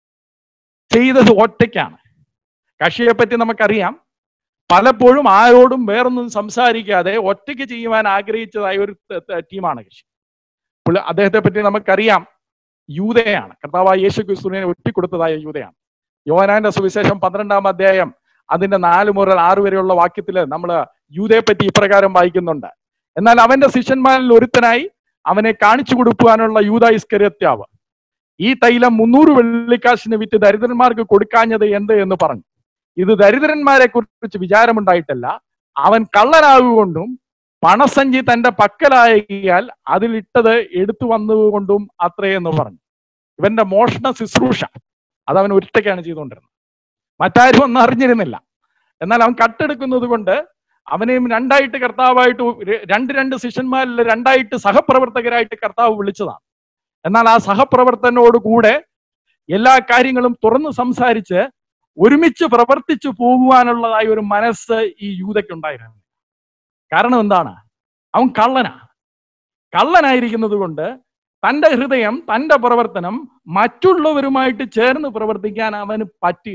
Speaker 1: ചെയ്തത് ഒറ്റയ്ക്കാണ് കക്ഷിയെ പറ്റി നമുക്കറിയാം പലപ്പോഴും ആരോടും വേറൊന്നും സംസാരിക്കാതെ ഒറ്റയ്ക്ക് ചെയ്യുവാൻ ആഗ്രഹിച്ചതായ ഒരു ത- ത- ടീമാണ് കക്ഷി പുള്ളി അദ്ദേഹത്തെ പറ്റി നമുക്കറിയാം യൂതയാണ് കർത്താവായ യേശു ക്രിസ്തുവിനെ ഒറ്റിക്കൊടുത്തതായ യൂതയാണ് യോഹനാന്റെ സുവിശേഷം പന്ത്രണ്ടാം അധ്യായം അതിന്റെ നാല് മുതൽ ആറ് വരെയുള്ള വാക്യത്തിൽ നമ്മൾ യൂതയെ പറ്റി ഇപ്രകാരം വായിക്കുന്നുണ്ട് എന്നാൽ അവന്റെ ശിഷ്യന്മാരിൽ ഒരുത്തനായി അവനെ കാണിച്ചു കൊടുക്കുവാനുള്ള യൂത ഇസ്കര്യത്യാവ് ഈ തൈലം മുന്നൂറ് വെള്ളിക്കാശിന് വിറ്റ് ദരിദ്രന്മാർക്ക് കൊടുക്കാഞ്ഞത് എന്ത് എന്ന് പറഞ്ഞു ഇത് ദരിദ്രന്മാരെ കുറിച്ച് വിചാരമുണ്ടായിട്ടല്ല അവൻ കള്ളനാകുകൊണ്ടും പണസഞ്ചി തന്റെ പക്കലായാൽ അതിലിട്ടത് എടുത്തു വന്നതുകൊണ്ടും അത്രയെന്ന് പറഞ്ഞു ഇവന്റെ മോഷണ ശുശ്രൂഷ അത് അവൻ ഒറ്റയ്ക്കാണ് ചെയ്തുകൊണ്ടിരുന്നത് മറ്റാരും ഒന്നും അറിഞ്ഞിരുന്നില്ല എന്നാൽ അവൻ കട്ടെടുക്കുന്നത് കൊണ്ട് അവനെയും രണ്ടായിട്ട് കർത്താവായിട്ട് ര- രണ്ട് രണ്ട് ശിഷ്യന്മാരിൽ രണ്ടായിട്ട് സഹപ്രവർത്തകരായിട്ട് കർത്താവ് വിളിച്ചതാണ് എന്നാൽ ആ സഹപ്രവർത്തനോട് കൂടെ എല്ലാ കാര്യങ്ങളും തുറന്ന് സംസാരിച്ച് ഒരുമിച്ച് പ്രവർത്തിച്ചു പോകുവാനുള്ളതായ ഒരു മനസ്സ് ഈ യൂതയ്ക്കുണ്ടായിരുന്നു കാരണം എന്താണ് അവൻ കള്ളനാ കള്ളനായിരിക്കുന്നത് കൊണ്ട് തന്റെ ഹൃദയം തന്റെ പ്രവർത്തനം മറ്റുള്ളവരുമായിട്ട് ചേർന്ന് പ്രവർത്തിക്കാൻ അവന് പറ്റുക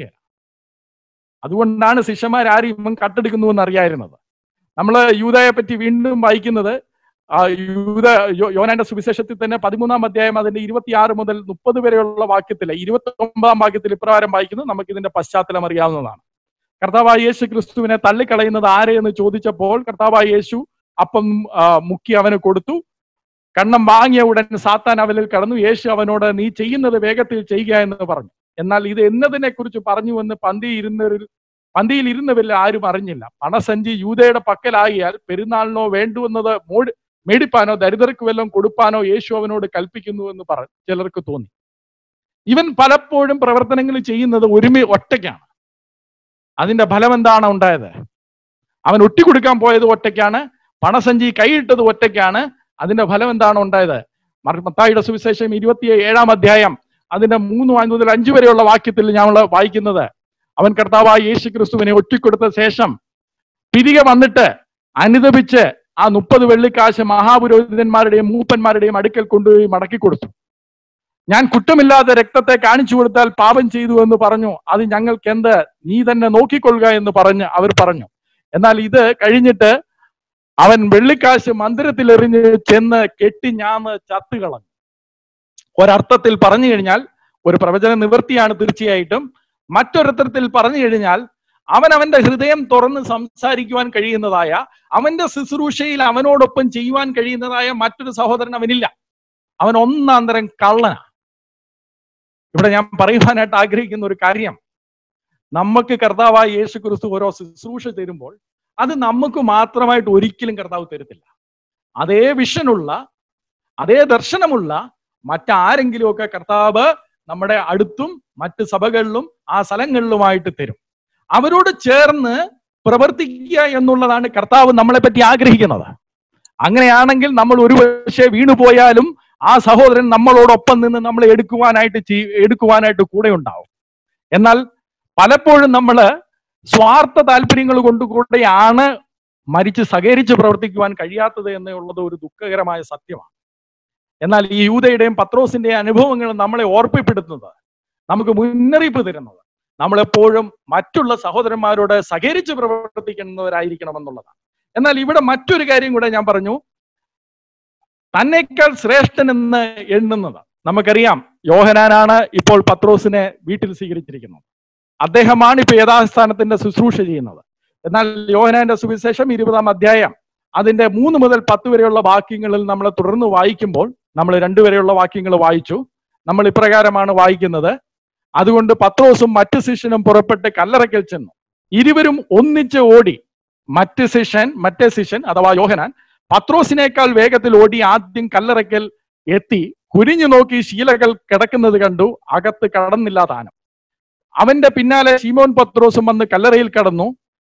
Speaker 1: അതുകൊണ്ടാണ് ശിഷ്യന്മാരാരും ഇവൻ കട്ടെടുക്കുന്നു എന്ന് അറിയായിരുന്നത് നമ്മൾ യൂതയെ പറ്റി വീണ്ടും വായിക്കുന്നത് ആ യൂത യോ- യോനാന്റെ സുവിശേഷത്തിൽ തന്നെ പതിമൂന്നാം അധ്യായം അതിന്റെ ഇരുപത്തിയാറ് മുതൽ മുപ്പത് വരെയുള്ള വാക്യത്തിലെ ഇരുപത്തി ഒമ്പതാം വാക്യത്തിൽ ഇപ്രകാരം വായിക്കുന്നു നമുക്ക് ഇതിന്റെ പശ്ചാത്തലം അറിയാവുന്നതാണ് കർത്താവായ യേശു ക്രിസ്തുവിനെ തള്ളിക്കളയുന്നത് ആരെ എന്ന് ചോദിച്ചപ്പോൾ കർത്താവായ യേശു അപ്പം ആ, മുക്കി അവന് കൊടുത്തു കണ്ണം വാങ്ങിയ ഉടൻ സാത്താൻ അവനിൽ കടന്നു യേശു അവനോട് നീ ചെയ്യുന്നത് വേഗത്തിൽ ചെയ്യുക എന്ന് പറഞ്ഞു എന്നാൽ ഇത് എന്നതിനെ കുറിച്ച് പറഞ്ഞു എന്ന് പന്തി ഇരുന്നവരിൽ പന്തിയിൽ ഇരുന്നവരിൽ ആരും അറിഞ്ഞില്ല പണസഞ്ചി യൂതയുടെ പക്കലാകിയാൽ പെരുന്നാളിനോ വേണ്ടുവന്നത് മോടി മേടിപ്പാനോ ദരിദ്രർക്ക് വല്ലതും കൊടുപ്പാനോ യേശു അവനോട് കൽപ്പിക്കുന്നു എന്ന് പറ ചിലർക്ക് തോന്നി ഇവൻ പലപ്പോഴും പ്രവർത്തനങ്ങൾ ചെയ്യുന്നത് ഒരുമി ഒറ്റയ്ക്കാണ് അതിന്റെ ഫലം എന്താണ് ഉണ്ടായത് അവൻ ഒറ്റിക്കൊടുക്കാൻ പോയത് ഒറ്റയ്ക്കാണ് പണസഞ്ചി കൈയിട്ടത് ഒറ്റയ്ക്കാണ് അതിന്റെ ഫലം എന്താണ് ഉണ്ടായത് മർ- മത്തായിയുടെ സുവിശേഷം ഇരുപത്തി ഏഴാം അധ്യായം അതിന്റെ മൂന്ന് വാ- മുതൽ അഞ്ചു വരെയുള്ള വാക്യത്തിൽ ഞങ്ങൾ വായിക്കുന്നത് അവൻ കർത്താവായ യേശു ക്രിസ്തുവിനെ ഒറ്റിക്കൊടുത്ത ശേഷം തിരികെ വന്നിട്ട് അനുദപിച്ച് ആ മുപ്പത് വെള്ളിക്കാശ് മഹാപുരോഹിതന്മാരുടെയും മൂപ്പന്മാരുടെയും അടുക്കൽ കൊണ്ടുപോയി മടക്കി കൊടുത്തു ഞാൻ കുറ്റമില്ലാത്ത രക്തത്തെ കാണിച്ചു കൊടുത്താൽ പാപം ചെയ്തു എന്ന് പറഞ്ഞു അത് ഞങ്ങൾക്ക് എന്ത് നീ തന്നെ നോക്കിക്കൊള്ളുക എന്ന് പറഞ്ഞ് അവർ പറഞ്ഞു എന്നാൽ ഇത് കഴിഞ്ഞിട്ട് അവൻ വെള്ളിക്കാശ് മന്ദിരത്തിൽ എറിഞ്ഞ് ചെന്ന് കെട്ടി ഞാന്ന് ചത്തുകളഞ്ഞു ഒരർത്ഥത്തിൽ പറഞ്ഞു കഴിഞ്ഞാൽ ഒരു പ്രവചന നിവൃത്തിയാണ് തീർച്ചയായിട്ടും മറ്റൊരർത്ഥത്തിൽ പറഞ്ഞു കഴിഞ്ഞാൽ അവൻ അവന്റെ ഹൃദയം തുറന്ന് സംസാരിക്കുവാൻ കഴിയുന്നതായ അവന്റെ ശുശ്രൂഷയിൽ അവനോടൊപ്പം ചെയ്യുവാൻ കഴിയുന്നതായ മറ്റൊരു സഹോദരൻ അവനില്ല അവൻ ഒന്നാന്തരം കള്ളനാ ഇവിടെ ഞാൻ പറയുവാനായിട്ട് ആഗ്രഹിക്കുന്ന ഒരു കാര്യം നമുക്ക് കർത്താവായ യേശു ക്രിസ്തു ഓരോ ശുശ്രൂഷ തരുമ്പോൾ അത് നമുക്ക് മാത്രമായിട്ട് ഒരിക്കലും കർത്താവ് തരത്തില്ല അതേ വിഷനുള്ള അതേ ദർശനമുള്ള മറ്റാരെങ്കിലുമൊക്കെ കർത്താവ് നമ്മുടെ അടുത്തും മറ്റ് സഭകളിലും ആ സ്ഥലങ്ങളിലുമായിട്ട് തരും അവരോട് ചേർന്ന് പ്രവർത്തിക്കുക എന്നുള്ളതാണ് കർത്താവ് നമ്മളെ പറ്റി ആഗ്രഹിക്കുന്നത് അങ്ങനെയാണെങ്കിൽ നമ്മൾ ഒരു പക്ഷേ വീണുപോയാലും ആ സഹോദരൻ നമ്മളോടൊപ്പം നിന്ന് നമ്മളെ എടുക്കുവാനായിട്ട് ചെയ്- എടുക്കുവാനായിട്ട് കൂടെ ഉണ്ടാവും എന്നാൽ പലപ്പോഴും നമ്മൾ സ്വാർത്ഥ താല്പര്യങ്ങൾ കൊണ്ട് കൂടെയാണ് മരിച്ച് സഹകരിച്ച് പ്രവർത്തിക്കുവാൻ കഴിയാത്തത് എന്നുള്ളത് ഒരു ദുഃഖകരമായ സത്യമാണ് എന്നാൽ ഈ യൂതയുടെയും പത്രോസിന്റെയും അനുഭവങ്ങൾ നമ്മളെ ഓർപ്പിപ്പെടുത്തുന്നത് നമുക്ക് മുന്നറിയിപ്പ് തരുന്നത് നമ്മളെപ്പോഴും മറ്റുള്ള സഹോദരന്മാരോട് സഹകരിച്ച് പ്രവർത്തിക്കുന്നവരായിരിക്കണം എന്നുള്ളതാണ് എന്നാൽ ഇവിടെ മറ്റൊരു കാര്യം കൂടെ ഞാൻ പറഞ്ഞു തന്നേക്കാൾ ശ്രേഷ്ഠൻ എന്ന് എണ്ണുന്നത് നമുക്കറിയാം യോഹനാനാണ് ഇപ്പോൾ പത്രോസിനെ വീട്ടിൽ സ്വീകരിച്ചിരിക്കുന്നത് അദ്ദേഹമാണ് ഇപ്പൊ യഥാസ്ഥാനത്തിന്റെ ശുശ്രൂഷ ചെയ്യുന്നത് എന്നാൽ യോഹനാന്റെ സുവിശേഷം ഇരുപതാം അധ്യായം അതിന്റെ മൂന്ന് മുതൽ പത്ത് വരെയുള്ള വാക്യങ്ങളിൽ നമ്മൾ തുടർന്ന് വായിക്കുമ്പോൾ നമ്മൾ രണ്ടുവരെയുള്ള വാക്യങ്ങൾ വായിച്ചു നമ്മൾ ഇപ്രകാരമാണ് വായിക്കുന്നത് അതുകൊണ്ട് പത്രോസും മറ്റു ശിഷ്യനും പുറപ്പെട്ട് കല്ലറയ്ക്കൽ ചെന്നു ഇരുവരും ഒന്നിച്ച് ഓടി മറ്റ് ശിഷ്യൻ മറ്റേ ശിഷ്യൻ അഥവാ യോഹനാൻ പത്രോസിനേക്കാൾ വേഗത്തിൽ ഓടി ആദ്യം കല്ലറയ്ക്കൽ എത്തി കുനിഞ്ഞു നോക്കി ശീലകൾ കിടക്കുന്നത് കണ്ടു അകത്ത് കടന്നില്ല താനും അവന്റെ പിന്നാലെ ശീമോൻ പത്രോസും വന്ന് കല്ലറയിൽ കടന്നു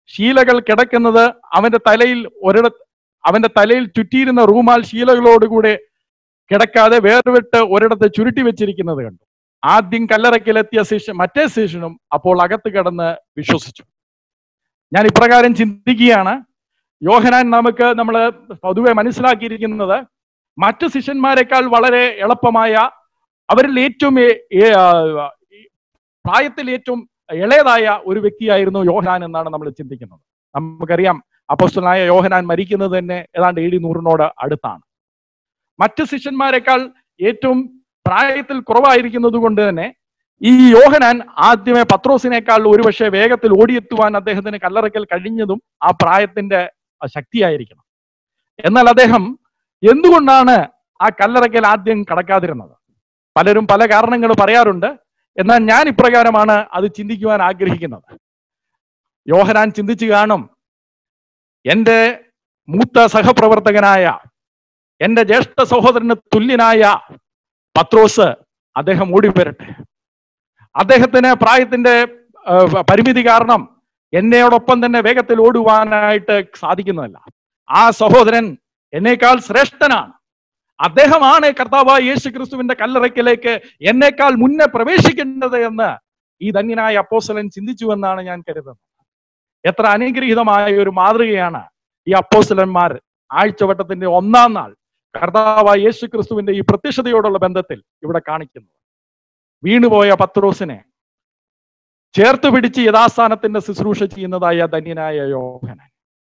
Speaker 1: ശീലകൾ കിടക്കുന്നത് അവന്റെ തലയിൽ ഒരിട അവന്റെ തലയിൽ ചുറ്റിയിരുന്ന റൂമാൽ ശീലകളോടുകൂടെ കിടക്കാതെ വേർവിട്ട് ഒരിടത്ത് ചുരുട്ടി വെച്ചിരിക്കുന്നത് കണ്ടു ആദ്യം കല്ലറയ്ക്കലെത്തിയ ശിഷ്യൻ മറ്റേ ശിഷ്യനും അപ്പോൾ അകത്ത് കിടന്ന് വിശ്വസിച്ചു ഞാൻ ഇപ്രകാരം ചിന്തിക്കുകയാണ് യോഹനാൻ നമുക്ക് നമ്മൾ പൊതുവെ മനസ്സിലാക്കിയിരിക്കുന്നത് മറ്റു ശിഷ്യന്മാരെക്കാൾ വളരെ എളുപ്പമായ അവരിൽ ഏറ്റവും ഏ- ഏ- ആ, ഈ പ്രായത്തിൽ ഏറ്റവും ഇളയതായ ഒരു വ്യക്തിയായിരുന്നു യോഹനാൻ എന്നാണ് നമ്മൾ ചിന്തിക്കുന്നത് നമുക്കറിയാം അപ്പോസ്റ്റലായ യോഹനാൻ മരിക്കുന്നത് തന്നെ ഏതാണ്ട് എഴുതി നൂറിനോട് അടുത്താണ് മറ്റ് ശിഷ്യന്മാരെക്കാൾ ഏറ്റവും പ്രായത്തിൽ കുറവായിരിക്കുന്നത് കൊണ്ട് തന്നെ ഈ യോഹനാൻ ആദ്യമേ പത്രോസിനേക്കാൾ ഒരുപക്ഷെ വേഗത്തിൽ ഓടിയെത്തുവാൻ അദ്ദേഹത്തിന് കല്ലറയ്ക്കൽ കഴിഞ്ഞതും ആ പ്രായത്തിന്റെ ആ ശക്തിയായിരിക്കണം എന്നാൽ അദ്ദേഹം എന്തുകൊണ്ടാണ് ആ കല്ലറയ്ക്കൽ ആദ്യം കടക്കാതിരുന്നത് പലരും പല കാരണങ്ങൾ പറയാറുണ്ട് എന്നാൽ ഞാൻ ഇപ്രകാരമാണ് അത് ചിന്തിക്കുവാൻ ആഗ്രഹിക്കുന്നത് യോഹനാൻ ചിന്തിച്ചു കാണും എൻ്റെ മൂത്ത സഹപ്രവർത്തകനായ എൻ്റെ ജ്യേഷ്ഠ സഹോദരന് തുല്യനായ പത്രോസ് അദ്ദേഹം ഓടിവരട്ടെ അദ്ദേഹത്തിന് പ്രായത്തിന്റെ ആ, പരിമിതി കാരണം എന്നോടൊപ്പം തന്നെ വേഗത്തിൽ ഓടുവാനായിട്ട് സാധിക്കുന്നതല്ല ആ സഹോദരൻ എന്നേക്കാൾ ശ്രേഷ്ഠനാണ് അദ്ദേഹമാണ് കർത്താവായ യേശു ക്രിസ്തുവിന്റെ കല്ലറയ്ക്കലേക്ക് എന്നേക്കാൾ മുന്നേ പ്രവേശിക്കേണ്ടത് എന്ന് ഈ ധന്യനായ അപ്പോസ്തലൻ ചിന്തിച്ചു എന്നാണ് ഞാൻ കരുതുന്നത് എത്ര അനുഗ്രഹീതമായ ഒരു മാതൃകയാണ് ഈ അപ്പോസ്തലന്മാർ ആഴ്ചവട്ടത്തിന്റെ ഒന്നാം നാൾ കർത്താവായ യേശു ക്രിസ്തുവിന്റെ ഈ പ്രത്യക്ഷതയോടുള്ള ബന്ധത്തിൽ ഇവിടെ കാണിക്കുന്നത് വീണുപോയ പത്രോസിനെ ചേർത്ത് പിടിച്ച് യഥാസ്ഥാനത്തിന്റെ ശുശ്രൂഷ ചെയ്യുന്നതായ ധന്യനായ യോഹനൻ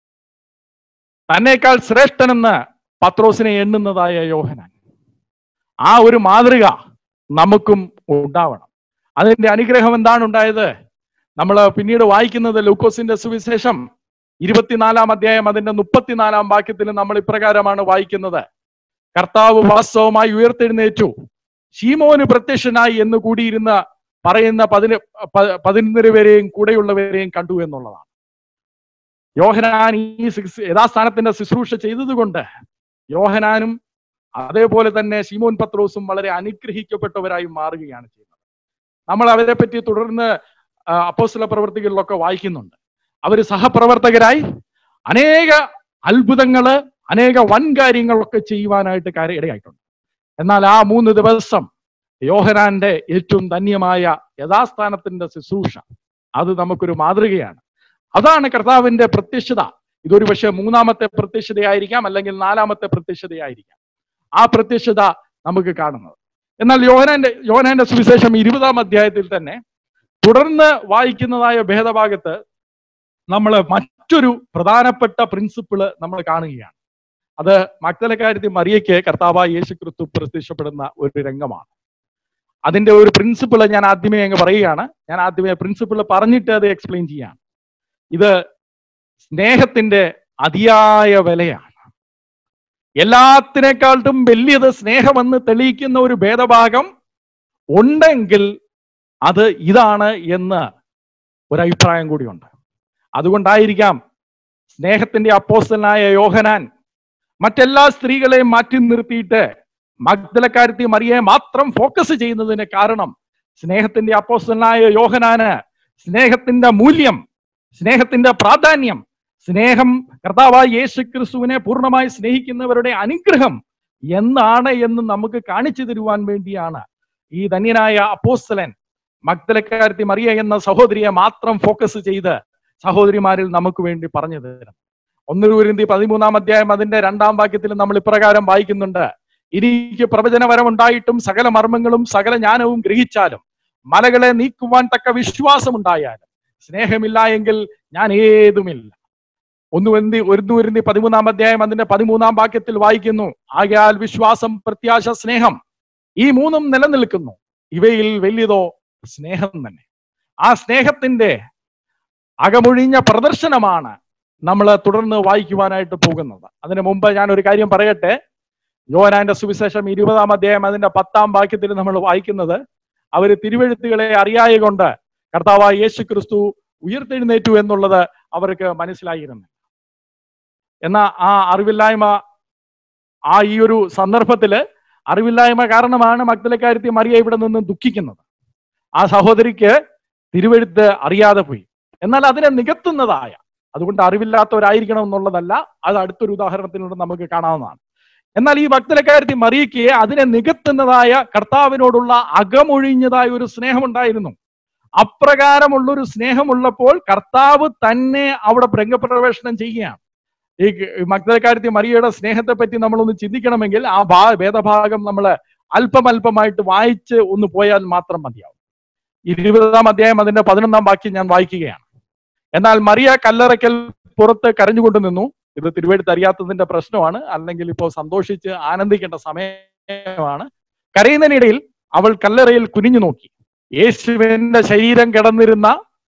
Speaker 1: തന്നേക്കാൾ ശ്രേഷ്ഠനെന്ന് പത്രോസിനെ എണ്ണുന്നതായ യോഹനൻ ആ ഒരു മാതൃക നമുക്കും ഉണ്ടാവണം അതിന്റെ അനുഗ്രഹം എന്താണ് ഉണ്ടായത് നമ്മൾ പിന്നീട് വായിക്കുന്നത് ലൂക്കോസിന്റെ സുവിശേഷം ഇരുപത്തിനാലാം അധ്യായം അതിന്റെ മുപ്പത്തിനാലാം വാക്യത്തിൽ നമ്മൾ ഇപ്രകാരമാണ് വായിക്കുന്നത് കർത്താവ് വാസ്തവമായി ഉയർത്തെഴുന്നേറ്റു ശീമോന് പ്രത്യക്ഷനായി എന്ന് കൂടിയിരുന്ന പറയുന്ന പതിന് പ- പതിനൊന്നര പേരെയും കൂടെയുള്ളവരെയും കണ്ടു എന്നുള്ളതാണ് യോഹനാൻ ഈ ശുശ്രൂ- യഥാസ്ഥാനത്തിന്റെ ശുശ്രൂഷ ചെയ്തതുകൊണ്ട് യോഹനാനും അതേപോലെ തന്നെ ശീമോൻ പത്രോസും വളരെ അനുഗ്രഹിക്കപ്പെട്ടവരായി മാറുകയാണ് ചെയ്യുന്നത് നമ്മൾ അവരെ പറ്റി തുടർന്ന് ആ, അപ്പോസ്തല പ്രവർത്തികളിലൊക്കെ വായിക്കുന്നുണ്ട് അവർ സഹപ്രവർത്തകരായി അനേക അത്ഭുതങ്ങള് അനേക വൻ കാര്യങ്ങളൊക്കെ ചെയ്യുവാനായിട്ട് കാര്യം ഇടയായിട്ടുണ്ട് എന്നാൽ ആ മൂന്ന് ദിവസം യോഹനാന്റെ ഏറ്റവും ധന്യമായ യഥാസ്ഥാനത്തിന്റെ ശുശ്രൂഷ അത് നമുക്കൊരു മാതൃകയാണ് അതാണ് കർത്താവിന്റെ പ്രത്യക്ഷത ഇതൊരു പക്ഷേ മൂന്നാമത്തെ പ്രത്യക്ഷതയായിരിക്കാം അല്ലെങ്കിൽ നാലാമത്തെ പ്രത്യക്ഷതയായിരിക്കാം ആ പ്രത്യക്ഷത നമുക്ക് കാണുന്നത് എന്നാൽ യോഹനാന്റെ യോഹനാന്റെ സുവിശേഷം ഇരുപതാം അധ്യായത്തിൽ തന്നെ തുടർന്ന് വായിക്കുന്നതായ ഭേദഭാഗത്ത് നമ്മൾ മറ്റൊരു പ്രധാനപ്പെട്ട പ്രിൻസിപ്പിള് നമ്മൾ കാണുകയാണ് അത് മക്തലക്കാര്യത്തിൽ മറിയയ്ക്ക് കർത്താവായ യേശു ക്രിസ്തു പ്രത്യക്ഷപ്പെടുന്ന ഒരു രംഗമാണ് അതിന്റെ ഒരു പ്രിൻസിപ്പിൾ ഞാൻ ആദ്യമേ അങ്ങ് പറയുകയാണ് ഞാൻ ആദ്യമേ പ്രിൻസിപ്പിൾ പറഞ്ഞിട്ട് അത് എക്സ്പ്ലെയിൻ ചെയ്യാം ഇത് സ്നേഹത്തിന്റെ അതിയായ വിലയാണ് എല്ലാത്തിനേക്കാളും വലിയത് സ്നേഹമെന്ന് തെളിയിക്കുന്ന ഒരു ഭേദഭാഗം ഉണ്ടെങ്കിൽ അത് ഇതാണ് എന്ന് ഒരു അഭിപ്രായം കൂടിയുണ്ട് അതുകൊണ്ടായിരിക്കാം സ്നേഹത്തിന്റെ അപ്പോസ്റ്റലായ യോഹനാൻ മറ്റെല്ലാ സ്ത്രീകളെയും മാറ്റി നിർത്തിയിട്ട് മഗ്ദലക്കാരത്തി മറിയെ മാത്രം ഫോക്കസ് ചെയ്യുന്നതിന് കാരണം സ്നേഹത്തിന്റെ അപ്പോസ്റ്റലായ യോഹനാന് സ്നേഹത്തിന്റെ മൂല്യം സ്നേഹത്തിന്റെ പ്രാധാന്യം സ്നേഹം കർത്താവായ യേശു ക്രിസ്തുവിനെ പൂർണ്ണമായി സ്നേഹിക്കുന്നവരുടെ അനുഗ്രഹം എന്നാണ് എന്ന് നമുക്ക് കാണിച്ചു തരുവാൻ വേണ്ടിയാണ് ഈ ധന്യനായ അപ്പോസ്തലൻ മഗ്ദലക്കാരത്തി മറിയ എന്ന സഹോദരിയെ മാത്രം ഫോക്കസ് ചെയ്ത് സഹോദരിമാരിൽ നമുക്ക് വേണ്ടി പറഞ്ഞു തരും ഒന്ന് കുരിന്തി പതിമൂന്നാം അധ്യായം അതിന്റെ രണ്ടാം വാക്യത്തിൽ നമ്മൾ ഇപ്രകാരം വായിക്കുന്നുണ്ട് എനിക്ക് പ്രവചനവരം ഉണ്ടായിട്ടും സകല മർമ്മങ്ങളും സകല ജ്ഞാനവും ഗ്രഹിച്ചാലും മലകളെ നീക്കുവാൻ തക്ക വിശ്വാസം ഉണ്ടായാലും സ്നേഹമില്ല എങ്കിൽ ഞാൻ ഏതുമില്ല ഒന്ന് വെന്തി ഒരു വരുന്തി പതിമൂന്നാം അധ്യായം അതിന്റെ പതിമൂന്നാം വാക്യത്തിൽ വായിക്കുന്നു ആകയാൽ വിശ്വാസം പ്രത്യാശ സ്നേഹം ഈ മൂന്നും നിലനിൽക്കുന്നു ഇവയിൽ വലിയതോ സ്നേഹം തന്നെ ആ സ്നേഹത്തിന്റെ അകമൊഴിഞ്ഞ പ്രദർശനമാണ് നമ്മൾ തുടർന്ന് വായിക്കുവാനായിട്ട് പോകുന്നത് അതിനു മുമ്പ് ഞാൻ ഒരു കാര്യം പറയട്ടെ യോനാന്റെ സുവിശേഷം ഇരുപതാം അധ്യായം അതിന്റെ പത്താം വാക്യത്തിൽ നമ്മൾ വായിക്കുന്നത് അവര് തിരുവെഴുത്തുകളെ അറിയായ കൊണ്ട് കർത്താവായ യേശു ക്രിസ്തു ഉയർത്തെഴുന്നേറ്റു എന്നുള്ളത് അവർക്ക് മനസ്സിലായിരുന്നു എന്നാ ആ അറിവില്ലായ്മ ആ ഈ ഒരു സന്ദർഭത്തില് അറിവില്ലായ്മ കാരണമാണ് മക്തലക്കാരത്തി മറിയ ഇവിടെ നിന്ന് ദുഃഖിക്കുന്നത് ആ സഹോദരിക്ക് തിരുവെഴുത്ത് അറിയാതെ പോയി എന്നാൽ അതിനെ നികത്തുന്നതായ അതുകൊണ്ട് അറിവില്ലാത്തവരായിരിക്കണം എന്നുള്ളതല്ല അത് അടുത്തൊരു ഉദാഹരണത്തിലൂടെ നമുക്ക് കാണാവുന്നതാണ് എന്നാൽ ഈ ഭക്തലക്കാരത്തി മറിയയ്ക്ക് അതിനെ നികത്തുന്നതായ കർത്താവിനോടുള്ള അകമൊഴിഞ്ഞതായ ഒരു സ്നേഹമുണ്ടായിരുന്നു അപ്രകാരമുള്ള ഒരു സ്നേഹമുള്ളപ്പോൾ കർത്താവ് തന്നെ അവിടെ രംഗപ്രവേശനം ചെയ്യുകയാണ് ഈ മഗ്ദലക്കാരത്തി മറിയയുടെ സ്നേഹത്തെ പറ്റി നമ്മളൊന്ന് ചിന്തിക്കണമെങ്കിൽ ആ ഭാ വേദഭാഗം നമ്മൾ അല്പം അല്പമായിട്ട് വായിച്ച് ഒന്ന് പോയാൽ മാത്രം മതിയാവും ഇരുപതാം അധ്യായം അതിന്റെ പതിനൊന്നാം വാക്യം ഞാൻ വായിക്കുകയാണ് എന്നാൽ മറിയ കല്ലറയ്ക്കൽ പുറത്ത് കരഞ്ഞുകൊണ്ട് നിന്നു ഇത് തിരുവഴുത്ത് അറിയാത്തതിന്റെ പ്രശ്നമാണ് അല്ലെങ്കിൽ ഇപ്പോൾ സന്തോഷിച്ച് ആനന്ദിക്കേണ്ട സമയമാണ് കരയുന്നതിനിടയിൽ അവൾ കല്ലറയിൽ കുനിഞ്ഞു നോക്കി യേശുവിന്റെ ശരീരം കിടന്നിരുന്ന